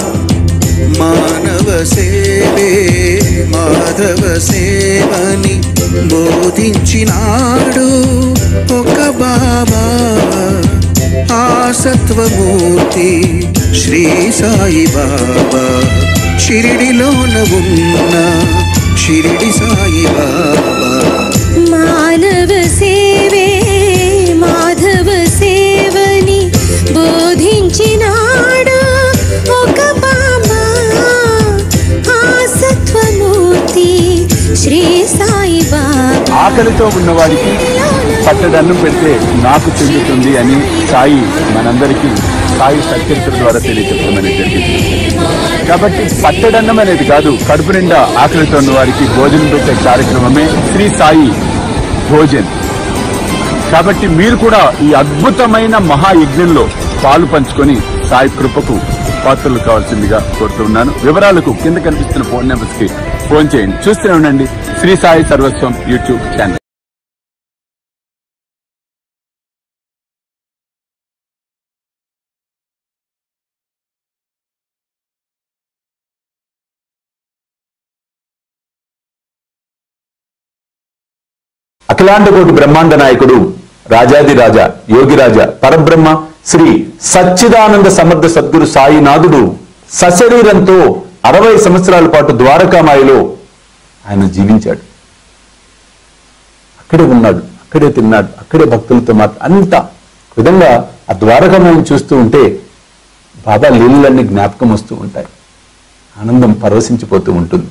మానవ సేవే మాధవ సేవని బోధించినాడు ఒక బాబా ఆ సత్వమూర్తి శ్రీ సాయి బాబా షిరిడిలోన ఉన్న షిరిడి సాయి బాబా మానవ సేవే మాధవ సేవని బోధించినాడు ఒక బాబా ఆ సత్వమూర్తి శ్రీ సాయి బాబా ఆకలితో ఉన్నవాడికి పట్టడన్నం పెడితే నాకు చెందుతుంది అని సాయి మనందరికీ సాయి సత్యచర ద్వారా తెలియజెప్పమని జరిగింది కాబట్టి పట్టడన్నం అనేది కాదు కడుపు నిండా ఆకలితో ఉన్న వారికి భోజనం పెట్టే కార్యక్రమమే శ్రీ సాయి భోజన్ కాబట్టి మీరు కూడా ఈ అద్భుతమైన మహాయజ్ఞంలో పాలు పంచుకొని సాయి కృపకు పాత్రలు కావాల్సిందిగా కోరుతున్నాను వివరాలకు కింద కనిపిస్తున్న ఫోన్ నెంబర్స్ కి ఫోన్ చేయండి చూస్తూనే ఉండండి శ్రీ సాయి సర్వస్వం యూట్యూబ్ ఛానల్ అఖిలాండ కోటి బ్రహ్మాండ నాయకుడు రాజాది రాజా యోగిరాజా పరబ్రహ్మ శ్రీ సచ్చిదానంద సమర్థ సద్గురు సాయినాథుడు సశరీరంతో అరవై సంవత్సరాల పాటు ద్వారకామాయిలో ఆయన జీవించాడు అక్కడే ఉన్నాడు అక్కడే తిన్నాడు అక్కడే భక్తులతో మాత్రం అంతా ఒక విధంగా ఆ ద్వారకామాయిని చూస్తూ ఉంటే బాబా లీలలన్నీ జ్ఞాపకం వస్తూ ఉంటాయి ఆనందం పరవశించిపోతూ ఉంటుంది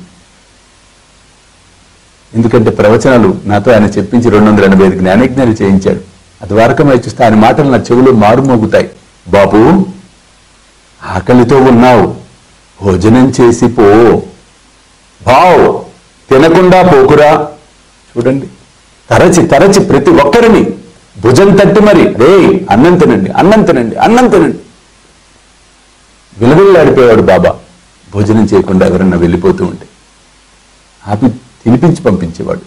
ఎందుకంటే ప్రవచనాలు నాతో ఆయన చెప్పించి రెండు వందల ఎనభై ఐదు జ్ఞానజ్ఞాలు చేయించాడు ఆ ద్వారకమై చూస్తే ఆయన మాటలు నా చెవులు మారుమోగుతాయి బాబు ఆకలితో ఉన్నావు భోజనం చేసి పో బావ్ తినకుండా పోకురా చూడండి తరచి తరచి ప్రతి ఒక్కరిని భుజం తట్టి మరి రే అన్నం తినండి అన్నం తినండి అన్నం తినండి విలవిల్లాడిపోయాడు బాబా భోజనం చేయకుండా ఎవరన్నా వెళ్ళిపోతూ ఉంటే ఆపి తినిపించి పంపించేవాడు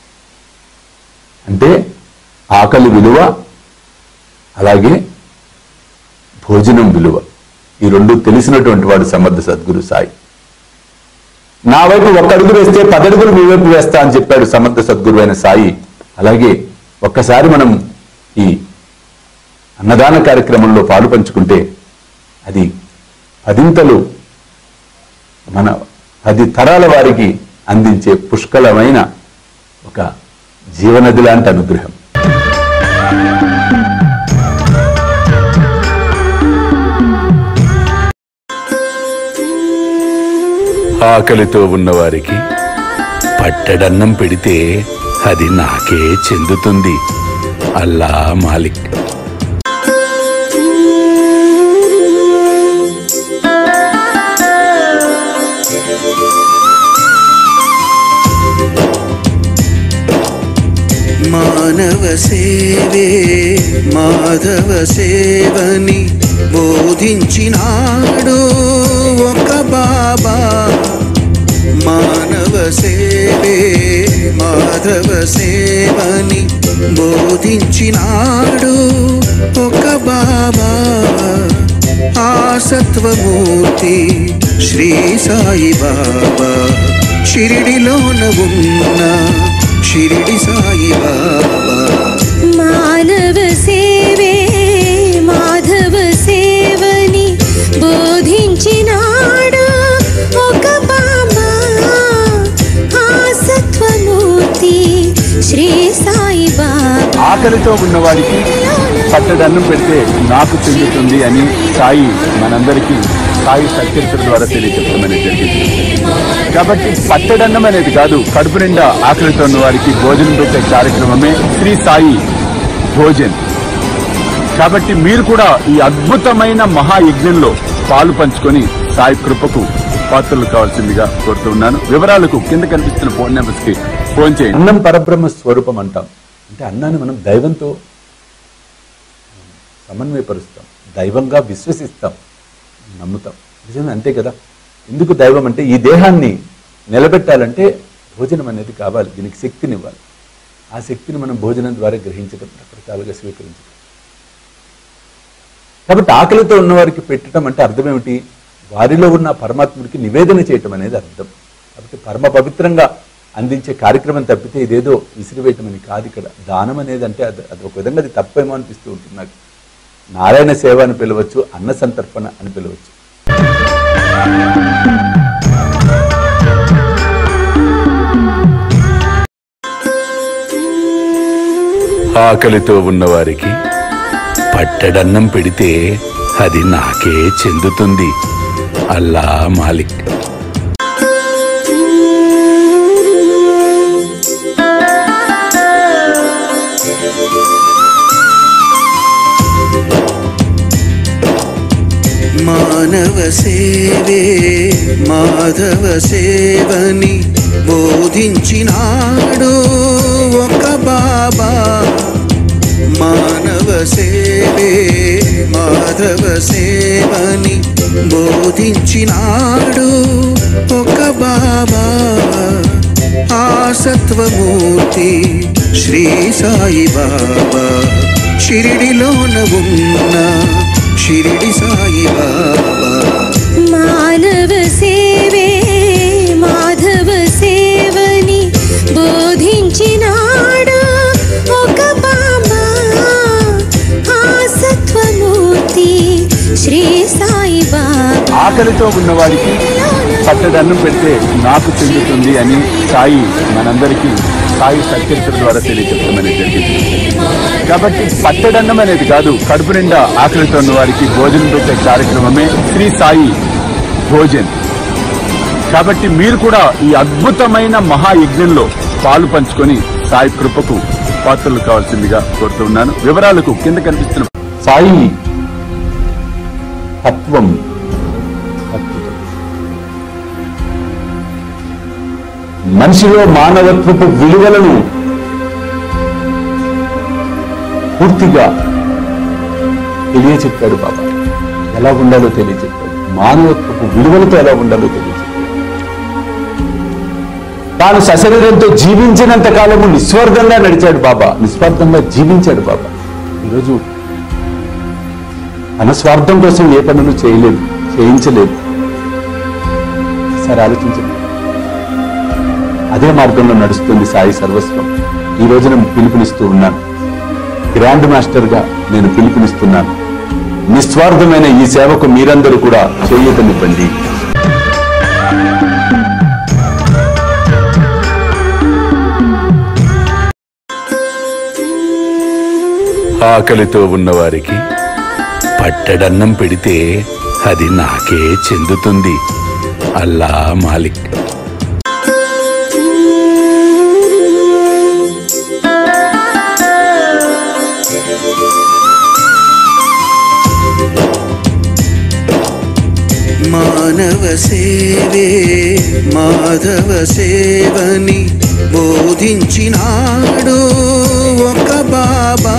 అంటే ఆకలి విలువ అలాగే భోజనం విలువ ఈ రెండు తెలిసినటువంటి వాడు సమర్థ సద్గురు సాయి నా వైపు ఒక అడుగు వేస్తే పదడుగులు మీ వైపు వేస్తా అని చెప్పాడు సమర్థ సద్గురు అయిన సాయి అలాగే ఒక్కసారి మనం ఈ అన్నదాన కార్యక్రమంలో పాలు పంచుకుంటే అది పదింతలు మన పది తరాల వారికి అందించే పుష్కలమైన ఒక జీవనది లాంటి అనుగ్రహం ఆకలితో ఉన్నవారికి పట్టెడన్నం పెడితే అది నాకే చెందుతుంది అల్లా మాలిక్ మానవ సేవే మాధవ సేవని బోధించినాడు ఒక బాబా మానవ సేవే మాధవ సేవని బోధించినాడు ఒక బాబా ఆ సత్వమూర్తి శ్రీ సాయి బాబా షిరిడిలోన ఉన్న షిరిడి సాయి బాబా మానవ సేవే మాధవ సేవని బోధించినాడు ఒక బాబా ఆ సత్వమూర్తి శ్రీ సాయి బాబా ఆకలితో ఉన్నవారికి పట్టడన్నం పెడితే నాకు చెందుతుంది అని సాయి మనందరికీ సాయి సత్యరిత్ర ద్వారా తెలియజెప్పమని జరిగింది కాబట్టి పట్టడన్నం అనేది కాదు కడుపు నిండా ఆకలితో ఉన్న వారికి భోజనం పెట్టే కార్యక్రమమే శ్రీ సాయి భోజన్ కాబట్టి మీరు కూడా ఈ అద్భుతమైన మహాయజ్ఞంలో పాలు పంచుకొని సాయి కృపకు పాత్రలు కావాల్సిందిగా కోరుతున్నాను వివరాలకు కింద కనిపిస్తున్న ఫోన్ నెంబర్స్ కి ఫోన్ చేయండి అన్నం పరబ్రహ్మ స్వరూపం అంటాం అంటే అన్నాన్ని మనం దైవంతో సమన్వయపరుస్తాం దైవంగా విశ్వసిస్తాం నమ్ముతాం నిజమే అంతే కదా ఎందుకు దైవం అంటే ఈ దేహాన్ని నిలబెట్టాలంటే భోజనం అనేది కావాలి దీనికి శక్తినివ్వాలి ఆ శక్తిని మనం భోజనం ద్వారా గ్రహించడం రకరకాలుగా స్వీకరించడం కాబట్టి ఆకలితో ఉన్నవారికి పెట్టడం అంటే అర్థం ఏమిటి వారిలో ఉన్న పరమాత్ముడికి నివేదన చేయటం అనేది అర్థం కాబట్టి పరమ పవిత్రంగా అందించే కార్యక్రమం తప్పితే ఇదేదో విసిరివేయటం అని కాదు ఇక్కడ దానం అనేది అంటే అది అది ఒక విధంగా అది తప్పేమో అనిపిస్తూ ఉంటుంది నాకు నారాయణ సేవ అని పిలవచ్చు అన్న సంతర్పణ అని పిలవచ్చు ఆకలితో ఉన్నవారికి పట్టెడన్నం పెడితే అది నాకే చెందుతుంది అల్లా మాలిక్ మానవ సేవే మాధవ సేవని బోధించినాడు ఒక బాబా మానవ సేవే మాధవ సేవని బోధించినాడు ఒక బాబా ఆ సత్వమూర్తి శ్రీ సాయి బాబా షిరిడిలోన ఉన్న షిరిడి సాయి బాబా మానవ సేవే మాధవ సేవని బోధించినాడు ఒక బాబా ఆ సత్వమూర్తి శ్రీ సాయి బాబా ఆకలితో ఉన్నవారికి పట్టడన్నం పెడితే నాకు చెందుతుంది అని సాయి మనందరికీ సాయి సత్యరిత్ర ద్వారా తెలియజెప్పమని జరిగింది కాబట్టి పట్టడన్నం అనేది కాదు కడుపు నిండా ఆకలితో ఉన్న వారికి భోజనం పెట్టే కార్యక్రమమే శ్రీ సాయి భోజన్ కాబట్టి మీరు కూడా ఈ అద్భుతమైన మహాయజ్ఞంలో పాలు పంచుకొని సాయి కృపకు పాత్రలు కావాల్సిందిగా కోరుతున్నాను వివరాలకు కింద కనిపిస్తున్న సాయి తత్వం అద్భుతం మనిషిలో మానవత్వపు విలువలను పూర్తిగా తెలియచెప్పాడు బాబా ఎలా ఉండాలో తెలియచెప్పాడు మానవత్వపు విలువలతో ఎలా ఉండాలో తెలియచెప్పాడు తాను సశరీరంతో జీవించినంత కాలము నిస్వార్థంగా నడిచాడు బాబా నిస్వార్థంగా జీవించాడు బాబా ఈరోజు తన స్వార్థం కోసం ఏ పనులు చేయలేదు చేయించలేదు సరే ఆలోచించండి అదే మార్గంలో నడుస్తుంది సాయి సర్వస్వం ఈ రోజున పిలుపునిస్తూ ఉన్నాను గ్రాండ్ మాస్టర్ గా నేను పిలుపునిస్తున్నాను నిస్వార్థమైన ఈ సేవకు మీరందరూ కూడా చేయూతనివ్వండి ఆకలితో ఉన్నవారికి పట్టెడన్నం పెడితే అది నాకే చెందుతుంది అల్లా మాలిక్ మానవ సేవే మాధవ సేవని బోధించినాడు ఒక బాబా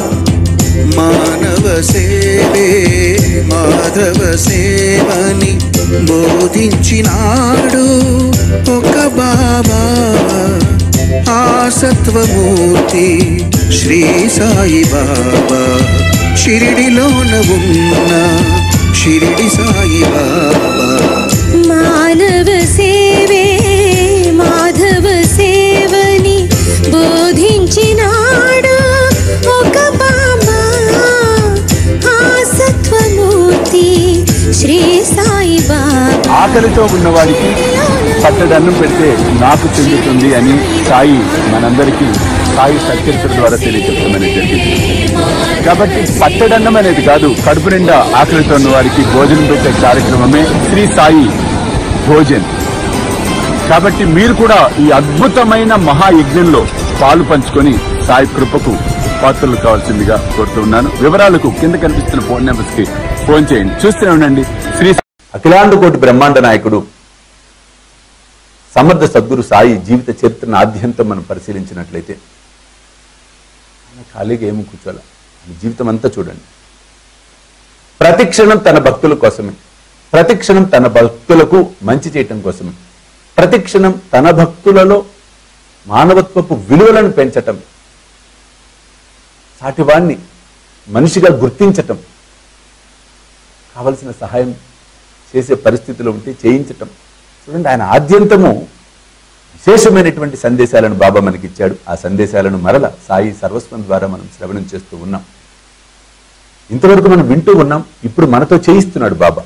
మానవ సేవే మాధవ సేవని బోధించినాడు ఒక బాబా ఆ సత్వమూర్తి శ్రీ సాయి బాబా షిరిడిలోన ఉన్న షిరిడి సాయి బాబా మానవ సేవే మాధవ సేవని బోధించినాడు ఒక బాబా ఆ సత్వమూర్తి శ్రీ సాయి బాబా ఆకలితో ఉన్నవారికి పట్టడన్నం పెడితే నాకు చెందుతుంది అని సాయి మనందరికీ సాయి సత్యరిత్ర ద్వారా తెలియజెప్పమని జరిగింది కాబట్టి పట్టడన్నం అనేది కాదు కడుపు నిండా ఆకలితో ఉన్న వారికి భోజనం పెట్టే కార్యక్రమమే శ్రీ సాయి భోజన్ కాబట్టి మీరు కూడా ఈ అద్భుతమైన మహాయజ్ఞంలో పాలు పంచుకొని సాయి కృపకు పాత్రలు కావాల్సిందిగా కోరుతూ ఉన్నాను వివరాలకు కింద కనిపిస్తున్న ఫోన్ నెంబర్స్ కి ఫోన్ చేయండి చూస్తూనే ఉండండి శ్రీ అఖిలాండ కోటి బ్రహ్మాండ నాయకుడు సమర్థ సద్గురు సాయి జీవిత చరిత్రను ఆద్యంతం మనం పరిశీలించినట్లయితే ఆయన ఖాళీగా ఏమి కూర్చోాల ఆయన జీవితం అంతా చూడండి ప్రతి క్షణం తన భక్తుల కోసమే ప్రతి క్షణం తన భక్తులకు మంచి చేయటం కోసమే ప్రతి క్షణం తన భక్తులలో మానవత్వపు విలువలను పెంచటం సాటివాణ్ణి మనిషిగా గుర్తించటం కావలసిన సహాయం చేసే పరిస్థితిలో ఉంటే చేయించటం చూడండి ఆయన ఆద్యంతము విశేషమైనటువంటి సందేశాలను బాబా మనకిచ్చాడు ఆ సందేశాలను మరల సాయి సర్వస్వం ద్వారా మనం శ్రవణం చేస్తూ ఉన్నాం ఇంతవరకు మనం వింటూ ఉన్నాం ఇప్పుడు మనతో చేయిస్తున్నాడు బాబా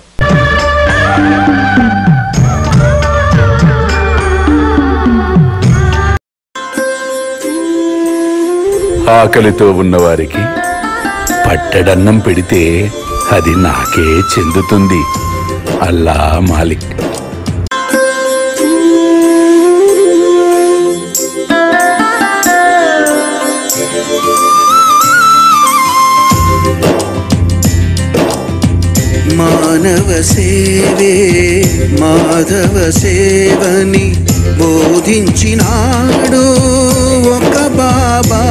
ఆకలితో ఉన్నవారికి పట్టెడన్నం పెడితే అది నాకే చెందుతుంది అల్లా మాలిక్ మానవ సేవే మాధవ సేవని బోధించినాడు ఒక బాబా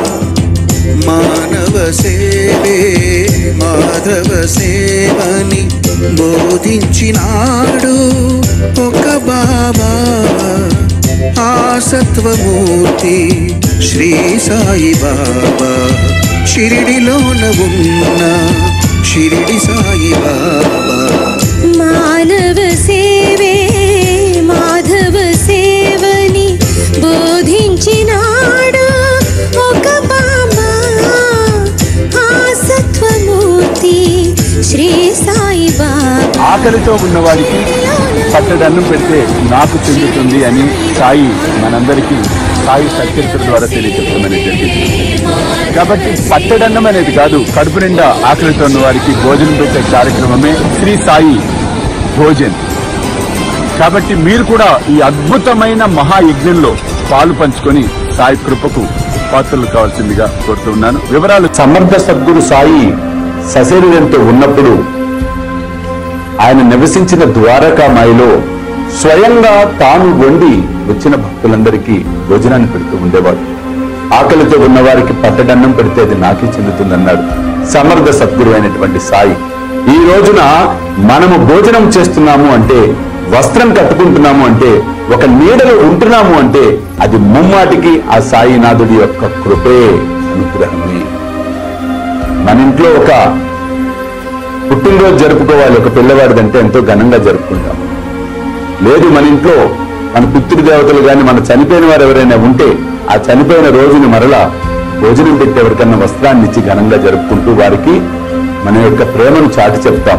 మానవ సేవే మాధవ సేవని బోధించినాడు ఒక బాబా ఆ సత్వమూర్తి శ్రీ సాయి బాబా షిరిడిలోన ఉన్న షిరిడి సాయి బాబా మానవ సేవే మాధవ సేవని బోధించినాడు ఒక బాబా ఆ సత్వమూర్తి శ్రీ సాయి బాబా ఆకలితో ఉన్నవారికి పట్టడన్నం పెడితే నాకు చెందుతుంది అని సాయి మనందరికీ సాయి సత్యరిత్ర ద్వారా తెలియజెప్పమని జరిగింది కాబట్టి పట్టడన్నం అనేది కాదు కడుపు నిండా ఆకలితో ఉన్న వారికి భోజనం పెట్టే కార్యక్రమమే శ్రీ సాయి భోజన్ కాబట్టి మీరు కూడా ఈ అద్భుతమైన మహాయజ్ఞంలో పాలు పంచుకొని సాయి కృపకు పాత్రలు కావాల్సిందిగా కోరుతూ ఉన్నాను వివరాలు సమర్థ సద్గురు సాయి సశరీరంతో ఉన్నప్పుడు ఆయన నివసించిన ద్వారకామాయిలో స్వయంగా తాను వండి వచ్చిన భక్తులందరికీ భోజనాన్ని పెడుతూ ఉండేవాడు ఆకలితో ఉన్న వారికి పట్టడన్నం పెడితే అది నాకే చెందుతుందన్నాడు సమర్థ సద్గురు అయినటువంటి సాయి ఈ రోజున మనము భోజనం చేస్తున్నాము అంటే వస్త్రం కట్టుకుంటున్నాము అంటే ఒక నీడలో ఉంటున్నాము అంటే అది ముమ్మాటికి ఆ సాయినాథుడి యొక్క కృపే అనుగ్రహమే మన ఇంట్లో ఒక పుట్టినరోజు జరుపుకోవాలి ఒక పిల్లవాడిదంటే ఎంతో ఘనంగా జరుపుకుంటాం లేదు మన ఇంట్లో మన పితృదేవతలు గాని మన చనిపోయిన వారు ఎవరైనా ఉంటే ఆ చనిపోయిన రోజుని మరలా భోజనం పెట్టి ఎవరికన్నా వస్త్రాన్ని ఇచ్చి ఘనంగా జరుపుకుంటూ వారికి మన యొక్క ప్రేమను చాటి చెప్తాం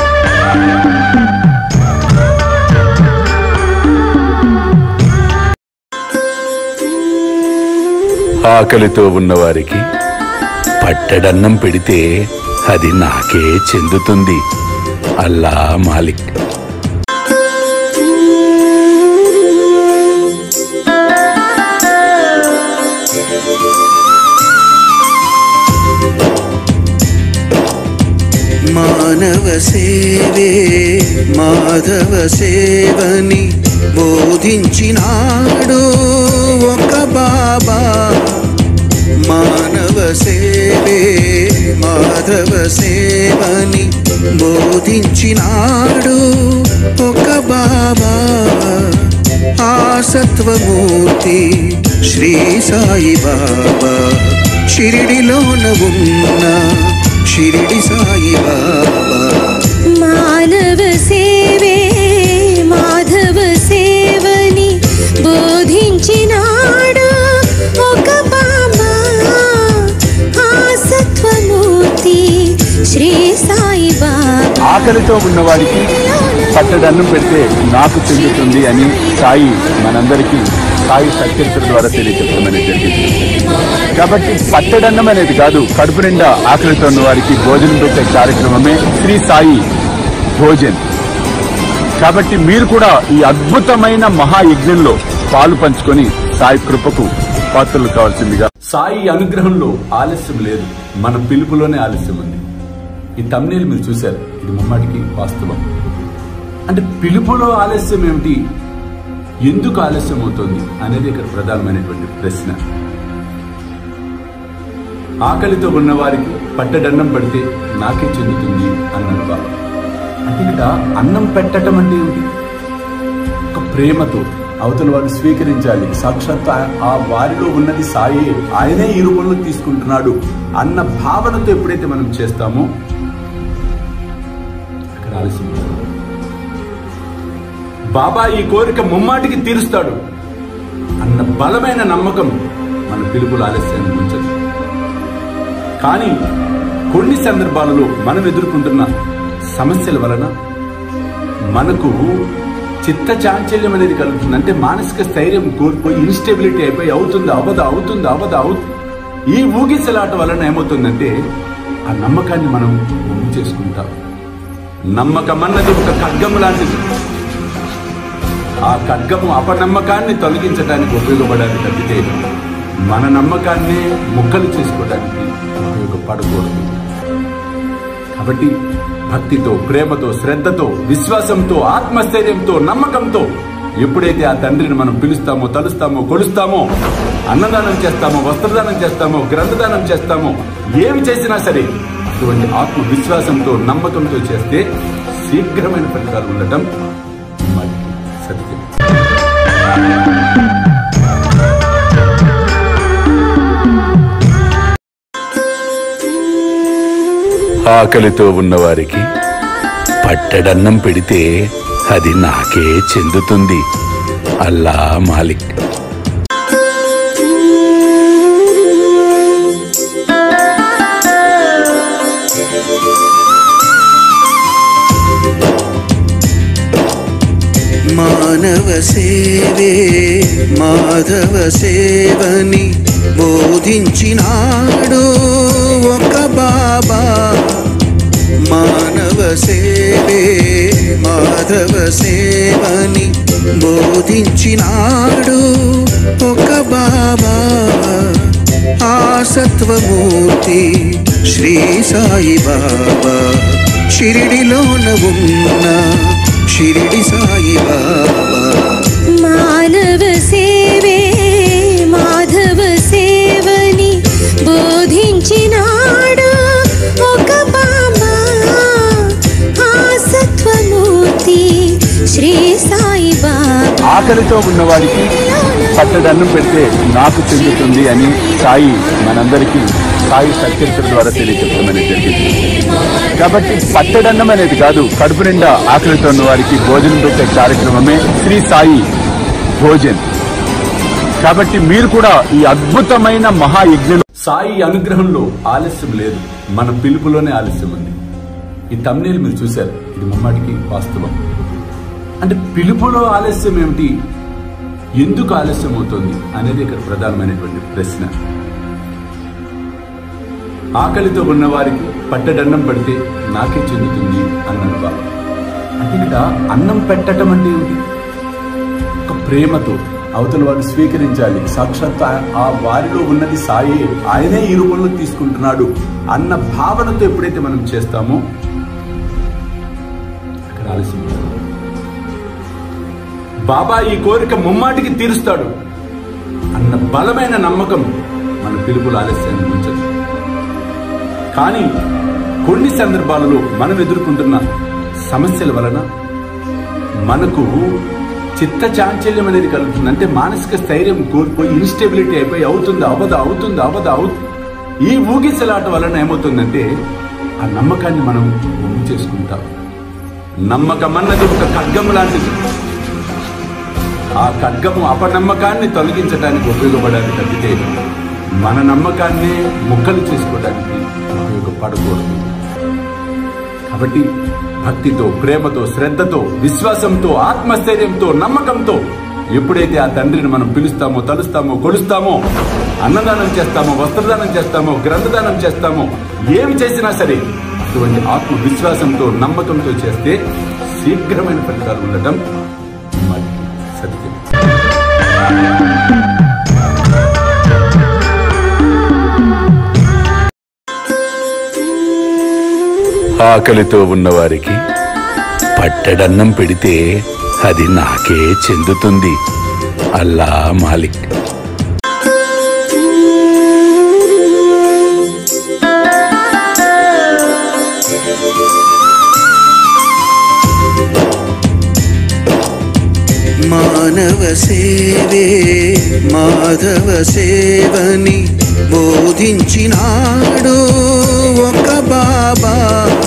ఆకలితో ఉన్నవారికి పట్టడన్నం పెడితే అది నాకే చెందుతుంది అల్లా మాలిక్ మానవ సేవే మాధవ సేవని బోధించినాడు ఒక బాబా మానవ సేవే మాధవ సేవని బోధించినాడు ఒక బాబా ఆ సత్వమూర్తి శ్రీ సాయి బాబా షిరిడిలోన ఉన్న షిరిడి సాయి బాబా మానవ సేవే మాధవ సేవని బోధించినాడు ఒక బాబా ఆ సత్వమూర్తి శ్రీ సాయి బాబా ఆకలితో ఉన్నవాడికి పట్టడన్నం పెడితే నాకు చెందుతుంది అని సాయి మనందరికీ సాయి సత్యచరిత్ర ద్వారా తెలియజెప్పడం జరిగింది కాబట్టి పట్టడన్నం అనేది కాదు కడుపు నిండా ఆకలితో ఉన్న వారికి భోజనం పెట్టే కార్యక్రమమే శ్రీ సాయి భోజన్ కాబట్టి మీరు కూడా ఈ అద్భుతమైన మహాయజ్ఞంలో పాలు పంచుకొని సాయి కృపకు పాత్రలు కావాల్సిందిగా సాయి అనుగ్రహంలో ఆలస్యం లేదు మన పిలుపులోనే ఆలస్యం ఉంది ఈ తమ్నేలు మీరు చూశారు ఇది ముమ్మాటికి వాస్తవం అంటే పిలుపులో ఆలస్యం ఏమిటి ఎందుకు ఆలస్యం అవుతుంది అనేది ఇక్కడ ప్రధానమైనటువంటి ప్రశ్న ఆకలితో ఉన్నవారికి పట్టడన్నం పడితే నాకే చెందుతుంది అన్నాడు బాబా అంటే ఇక్కడ అన్నం పెట్టడం అంటే ఏమిటి ఒక ప్రేమతో అవతల వారు స్వీకరించాలి సాక్షాత్ ఆ- ఆ వారిలో ఉన్నది సాయే ఆయనే ఈ రూపంలో తీసుకుంటున్నాడు అన్న భావనతో ఎప్పుడైతే మనం చేస్తామో అక్కడ ఆలస్యం అవుతుంది. బాబా ఈ కోరిక ముమ్మాటికి తీరుస్తాడు అన్న బలమైన నమ్మకం మన పిలుపుల ఆలస్యాన్ని ఉంచదు కానీ కొన్ని సందర్భాలలో మనం ఎదుర్కొంటున్న సమస్యల వలన మనకు చిత్త చాంచల్యం అనేది కలుగుతుంది అంటే మానసిక స్థైర్యం కోల్పోయి ఇన్స్టెబిలిటీ అయిపోయి అవుతుంది అవదా అవుతుంది అవదా అవు ఈ ఊగిసలాట వలన ఏమవుతుందంటే ఆ నమ్మకాన్ని మనం గుర్తు చేసుకుంటాం నమ్మకం అన్నది ఒక ఖడ్గం లాంటిది ఆ ఖడ్గము అపనమ్మకాన్ని తొలగించడానికి ఉపయోగపడాలి తప్పితే మన నమ్మకాన్ని ముక్కలు చేసుకోవడానికి ఉపయోగపడకూడదు కాబట్టి భక్తితో ప్రేమతో శ్రద్ధతో విశ్వాసంతో ఆత్మస్థైర్యంతో నమ్మకంతో ఎప్పుడైతే ఆ తండ్రిని మనం పిలుస్తామో తలుస్తామో కొలుస్తామో అన్నదానం చేస్తామో వస్త్రదానం చేస్తామో గ్రంథదానం చేస్తామో ఏమి చేసినా సరే అటువంటి ఆత్మ విశ్వాసంతో నమ్మకంతో చేస్తే శీఘ్రమైన ఫలితాలు ఉండటం మరి సత్యం ఆకలితో ఉన్నవారికి పట్టడన్నం పెడితే అది నాకే చెందుతుంది అల్లా మాలిక్ మానవ సేవే మాధవ సేవని బోధించినాడు ఒక బాబా మానవ సేవే మాధవ సేవని బోధించినాడు ఒక బాబా ఆ సత్వమూర్తి శ్రీ సాయి బాబా షిరిడిలోన ఉన్న షిరిడి సాయి బాబా మానవ సేవే మాధవ సేవ ఆకలితో ఉన్నవాడికి పట్టడన్నం పెడితే నాకు చెందుతుంది అని సాయి మనందరికీ సాయి సత్యచరిత్ర ద్వారా తెలియచెప్పడం జరిగింది కాబట్టి పట్టడన్నం అనేది కాదు కడుపు నిండా ఆకలితో ఉన్న వారికి భోజనం పెట్టే కార్యక్రమమే శ్రీ సాయి భోజన్ కాబట్టి మీరు కూడా ఈ అద్భుతమైన మహాయజ్ఞం సాయి అనుగ్రహంలో ఆలస్యం లేదు మన పిలుపులోనే ఆలస్యం ఉంది ఈ తమ్నేలు మీరు చూశారు ఇది ముమ్మాటికి వాస్తవం అంటే పిలుపులో ఆలస్యం ఏమిటి ఎందుకు ఆలస్యం అవుతుంది అనేది ఇక్కడ ప్రధానమైనటువంటి ప్రశ్న ఆకలితో ఉన్న వారికి పట్టడన్నం పడితే నాకే చెందుతుంది అన్నాడు బాబా అంటే ఇక్కడ అన్నం పెట్టడం అంటే ఏమిటి ఒక ప్రేమతో అవతల వారు స్వీకరించాలి సాక్షాత్ ఆ- ఆ వారిలో ఉన్నది సాయే ఆయనే ఈ రూపంలో తీసుకుంటున్నాడు అన్న భావనతో ఎప్పుడైతే మనం చేస్తామో అక్కడ ఆలస్యం అవుతుంది. బాబా ఈ కోరిక ముమ్మాటికి తీరుస్తాడు అన్న బలమైన నమ్మకం మన పిలుపుల ఆలస్యాన్ని ఉంచదు కానీ కొన్ని సందర్భాలలో మనం ఎదుర్కొంటున్న సమస్యల వలన మనకు చిత్త చాంచల్యం అనేది కలుగుతుంది అంటే మానసిక స్థైర్యం కోల్పోయి ఇన్స్టెబిలిటీ అయిపోయి అవుతుంది అవదా అవుతుంది అవదా అవు ఈ ఊగిసలాట వలన ఏమవుతుందంటే ఆ నమ్మకాన్ని మనం ఒమ్ము చేసుకుంటాం నమ్మకం అన్నది ఒక ఖడ్గం లాంటిది ఆ ఖడ్గము అపనమ్మకాన్ని తొలగించడానికి ఉపయోగపడాలి తప్పితే మన నమ్మకాన్ని ముక్కలు చేసుకోవడానికి ఉపయోగపడకూడదు కాబట్టి భక్తితో ప్రేమతో శ్రద్ధతో విశ్వాసంతో ఆత్మస్థైర్యంతో నమ్మకంతో ఎప్పుడైతే ఆ తండ్రిని మనం పిలుస్తామో తలుస్తామో కొలుస్తామో అన్నదానం చేస్తామో వస్త్రదానం చేస్తామో గ్రంథదానం చేస్తామో ఏమి చేసినా సరే అటువంటి ఆత్మ విశ్వాసంతో నమ్మకంతో చేస్తే శీఘ్రమైన ఫలితాలు ఉండటం మరి సత్యం ఆకలితో ఉన్నవారికి పట్టెడన్నం పెడితే అది నాకే చెందుతుంది అల్లా మాలిక్ మానవ సేవే మాధవ సేవని బోధించినాడు ఒక బాబా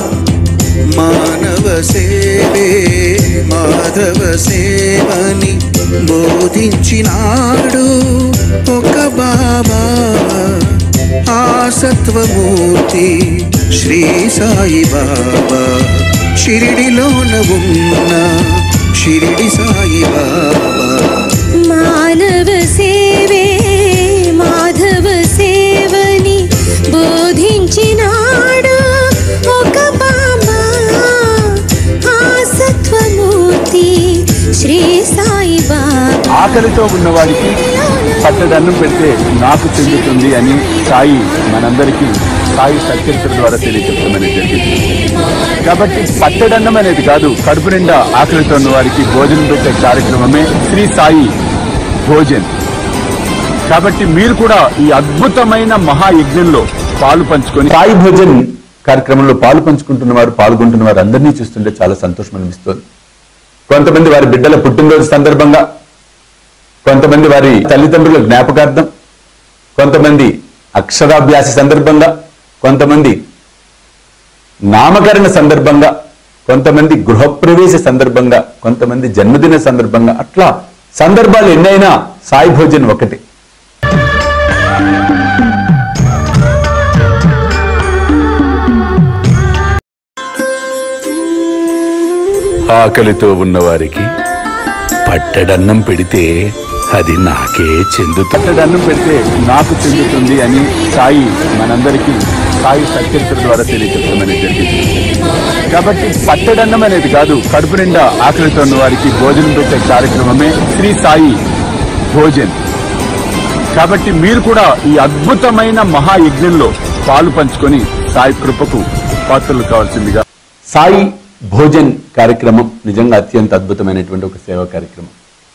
మానవ సేవే మాధవ సేవని బోధించినాడు ఒక బాబా ఆ సత్వమూర్తి శ్రీ సాయి బాబా షిరిడిలోన ఉన్న షిరిడి సాయి బాబా మానవ సేవే మాధవ సేవని బోధించినాడు ఒక బాబా ఆ సత్వమూర్తి శ్రీ సాయి బాబా ఆకలితో ఉన్నవాడికి పట్టడన్నం పెడితే నాకు చెందుతుంది అని సాయి మనందరికీ సాయి సత్యచరిత్ర ద్వారా తెలియచెప్పడం జరిగింది కాబట్టి పట్టడన్నం అనేది కాదు కడుపు నిండా ఆకలితో ఉన్న వారికి భోజనం పెట్టే కార్యక్రమమే శ్రీ సాయి భోజన్ కాబట్టి మీరు కూడా ఈ అద్భుతమైన మహాయజ్ఞంలో పాలు పంచుకొని సాయి భోజన్ కార్యక్రమంలో పాలు పంచుకుంటున్న వారు పాల్గొంటున్న వారు అందరినీ చూస్తుంటే చాలా సంతోషం అనిపిస్తుంది కొంతమంది వారి బిడ్డల పుట్టినరోజు సందర్భంగా కొంతమంది వారి తల్లిదండ్రుల జ్ఞాపకార్థం కొంతమంది అక్షరాభ్యాస సందర్భంగా కొంతమంది నామకరణ సందర్భంగా కొంతమంది గృహప్రవేశ సందర్భంగా కొంతమంది జన్మదిన సందర్భంగా అట్లా సందర్భాలు ఎన్నైనా సాయి భోజన్ ఒకటి ఆకలితో ఉన్నవారికి పట్టెడన్నం పెడితే అది నాకే చెందుతుంది పట్టడన్నం పెడితే నాకు చెందుతుంది అని సాయి మనందరికీ సాయి సత్యచరిత్ర ద్వారా తెలియచెప్పడం జరిగింది కాబట్టి పట్టడన్నం అనేది కాదు కడుపు నిండా ఆకలితో ఉన్న వారికి భోజనం పెట్టే కార్యక్రమమే శ్రీ సాయి భోజన్ కాబట్టి మీరు కూడా ఈ అద్భుతమైన మహాయజ్ఞంలో పాలు పంచుకొని సాయి కృపకు పాత్రలు కావాల్సిందిగా సాయి భోజన్ కార్యక్రమం నిజంగా అత్యంత అద్భుతమైనటువంటి ఒక సేవా కార్యక్రమం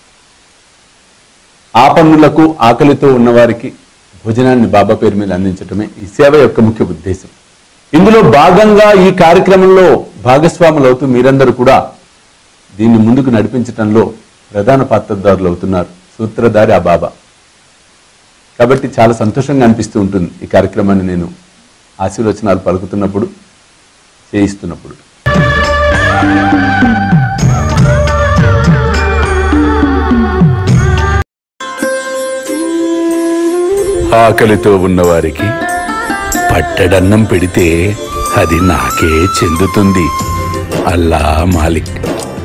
ఆపన్నులకు ఆకలితో ఉన్నవారికి భోజనాన్ని బాబా పేరు మీద అందించడమే ఈ సేవ యొక్క ముఖ్య ఉద్దేశం ఇందులో భాగంగా ఈ కార్యక్రమంలో భాగస్వాములు అవుతూ మీరందరూ కూడా దీన్ని ముందుకు నడిపించడంలో ప్రధాన పాత్రధారులు అవుతున్నారు సూత్రధారి ఆ బాబా కాబట్టి చాలా సంతోషంగా అనిపిస్తూ ఉంటుంది ఈ కార్యక్రమాన్ని నేను ఆశీర్వచనాలు పలుకుతున్నప్పుడు చేయిస్తున్నప్పుడు ఆకలితో ఉన్నవారికి పట్టెడన్నం పెడితే అది నాకే చెందుతుంది అల్లా మాలిక్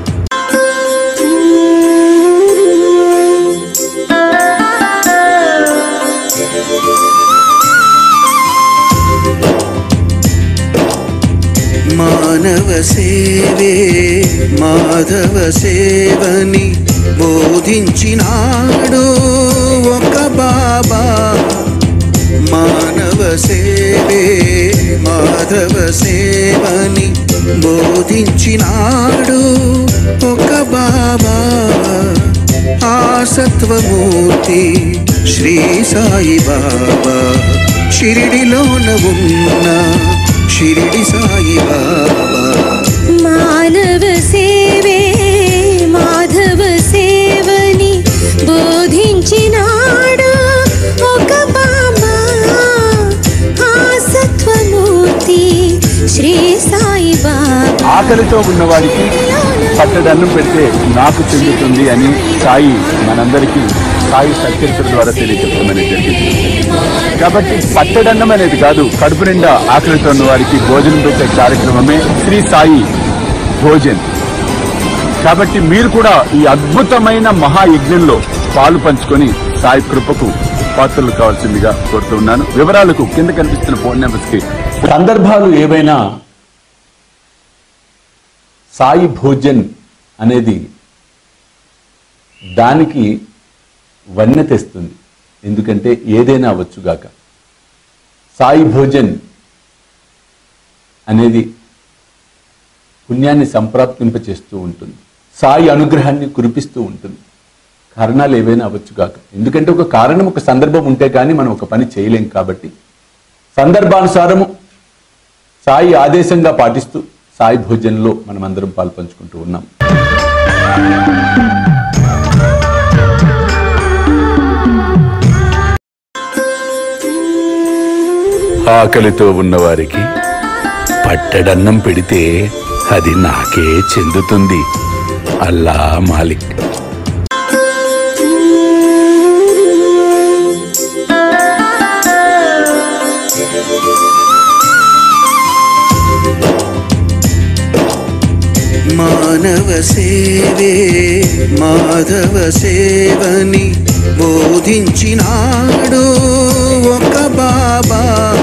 మానవ సేవే మాధవ సేవని బోధించినాడు ఒక బాబా మానవ సేవే మాధవ సేవని బోధించినాడు ఒక బాబా ఆ సత్వమూర్తి శ్రీ సాయి బాబా షిరిడిలోన ఉన్న షిరిడి సాయి బాబా మానవ సేవే మాధవ సేవని బోధించినాడు ఒక బాబా ఆ సత్వమూర్తి శ్రీ సాయి బాబా ఆకలితో ఉన్నవాడికి పట్టడన్నం పెడితే నాకు చెందుతుంది అని సాయి మనందరికీ సాయి సత్యచరిత్ర ద్వారా తెలియజెప్పమని జరిగింది కాబట్టి పట్టడన్నం అనేది కాదు కడుపు నిండా ఆకలితో ఉన్న వారికి భోజనం పెట్టే కార్యక్రమమే శ్రీ సాయి భోజన్ కాబట్టి మీరు కూడా ఈ అద్భుతమైన మహాయజ్ఞంలో పాలు పంచుకొని సాయి కృపకు పాత్రలు కావాల్సిందిగా కోరుతున్నాను వివరాలకు కింద కనిపిస్తున్న ఫోన్ నెంబర్స్ కి సందర్భాలు ఏవైనా సాయి భోజన్ అనేది దానికి వన్నె తెస్తుంది ఎందుకంటే ఏదైనా అవ్వచ్చుగాక సాయి భోజన్ అనేది పుణ్యాన్ని సంప్రాప్తింపచేస్తూ ఉంటుంది సాయి అనుగ్రహాన్ని కురిపిస్తూ ఉంటుంది కారణాలు ఏవైనా అవ్వచ్చుగాక ఎందుకంటే ఒక కారణం ఒక సందర్భం ఉంటే కానీ మనం ఒక పని చేయలేం కాబట్టి సందర్భానుసారము సాయి ఆదేశంగా పాటిస్తూ సాయి భోజనంలో మనం అందరం పాలు పంచుకుంటూ ఉన్నాం ఆకలితో ఉన్నవారికి పట్టెడన్నం పెడితే అది నాకే చెందుతుంది అల్లా మాలిక్ మానవ సేవే మాధవ సేవని బోధించినాడు ఒక బాబా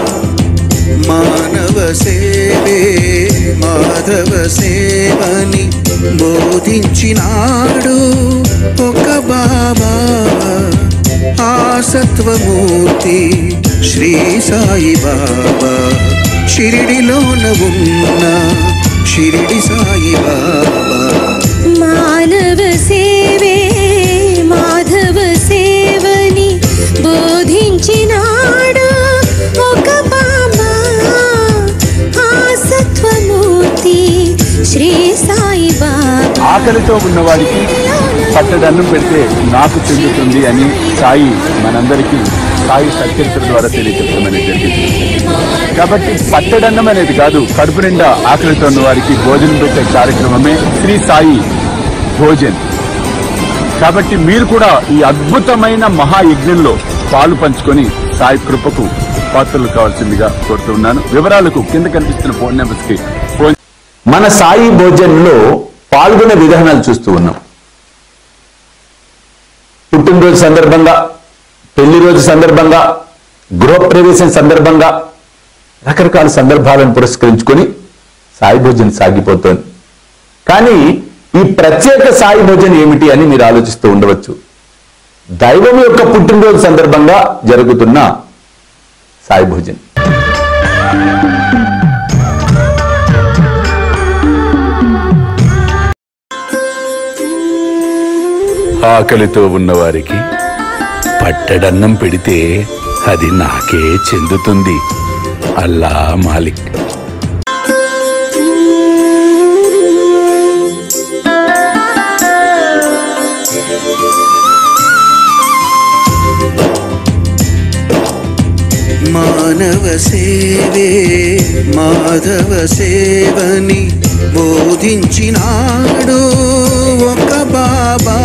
మానవ సేవే మాధవ సేవని బోధించినాడు ఒక బాబా ఆ సత్వమూర్తి శ్రీ సాయి బాబా షిరిడిలోన ఉన్న షిరిడి సాయి బాబా మానవ సేవే మాధవ సేవని బోధించినాడు ఒక బాబా ఆ సత్వమూర్తి శ్రీ సాయి బాబా ఆకలితో ఉన్నవాడికి పట్టడన్నం పెడితే నాకు చెందుతుంది అని సాయి మనందరికీ సాయి సత్యచరిత్ర ద్వారా తెలియజెప్పమని జరిగింది కాబట్టి పట్టడన్నం అనేది కాదు కడుపు నిండా ఆకలితో ఉన్న వారికి భోజనం పెట్టే కార్యక్రమమే శ్రీ సాయి భోజన్ కాబట్టి మీరు కూడా ఈ అద్భుతమైన మహాయజ్ఞంలో పాలు పంచుకొని సాయి కృపకు పాత్రలు కావాల్సిందిగా కోరుతున్నాను వివరాలకు కింద కనిపిస్తున్న ఫోన్ నెంబర్స్ కి ఫోన్ మన సాయి భోజన్లో పాల్గొనే విధానాలు చూస్తూ ఉన్నాం పుట్టినరోజు సందర్భంగా పెళ్లి రోజు సందర్భంగా గృహప్రవేశం సందర్భంగా రకరకాల సందర్భాలను పురస్కరించుకొని సాయి భోజనం సాగిపోతోంది కానీ ఈ ప్రత్యేక సాయి భోజనం ఏమిటి అని మీరు ఆలోచిస్తూ ఉండవచ్చు దైవం యొక్క పుట్టినరోజు సందర్భంగా జరుగుతున్న సాయి భోజనం ఆకలితో ఉన్నవారికి పట్టెడన్నం పెడితే అది నాకే చెందుతుంది అల్లా మాలిక్ మానవ సేవే మాధవ సేవని బోధించినాడు ఒక బాబా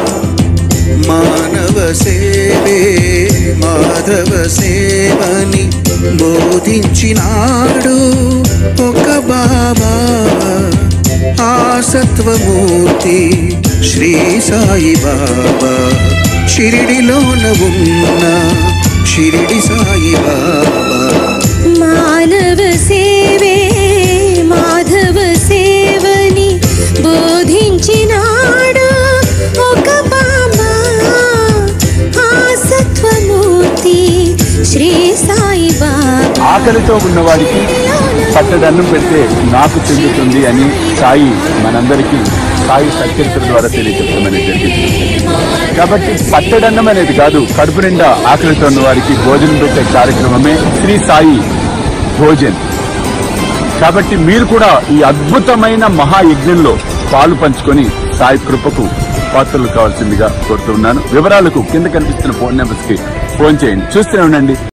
మానవ సేవే మాధవ సేవని బోధించినాడు ఒక బాబా ఆ సత్వమూర్తి శ్రీ సాయి బాబా షిరిడిలోన ఉన్న షిరిడి సాయి బాబా మానవ సేవే మాధవ సేవని బోధించినాడు ఒక బాబా ఆ సత్వమూర్తి శ్రీ సాయి బాబా ఆకలితో ఉన్నవాడికి పట్టడన్నం పెడితే నాకు చెందుతుంది అని సాయి మనందరికీ సాయి సత్యరిత్ర ద్వారా తెలియజెప్పమని జరిగింది కాబట్టి పట్టడన్నం అనేది కాదు కడుపు నిండా ఆకలితో ఉన్న వారికి భోజనం పెట్టే కార్యక్రమమే శ్రీ సాయి భోజన్ కాబట్టి మీరు కూడా ఈ అద్భుతమైన మహాయజ్ఞంలో పాలు పంచుకొని సాయి కృపకు పాత్రలు కావాల్సిందిగా కోరుతున్నాను వివరాలకు కింద కనిపిస్తున్న ఫోన్ నెంబర్స్ కి ఫోన్ చేయండి చూస్తూనే ఉండండి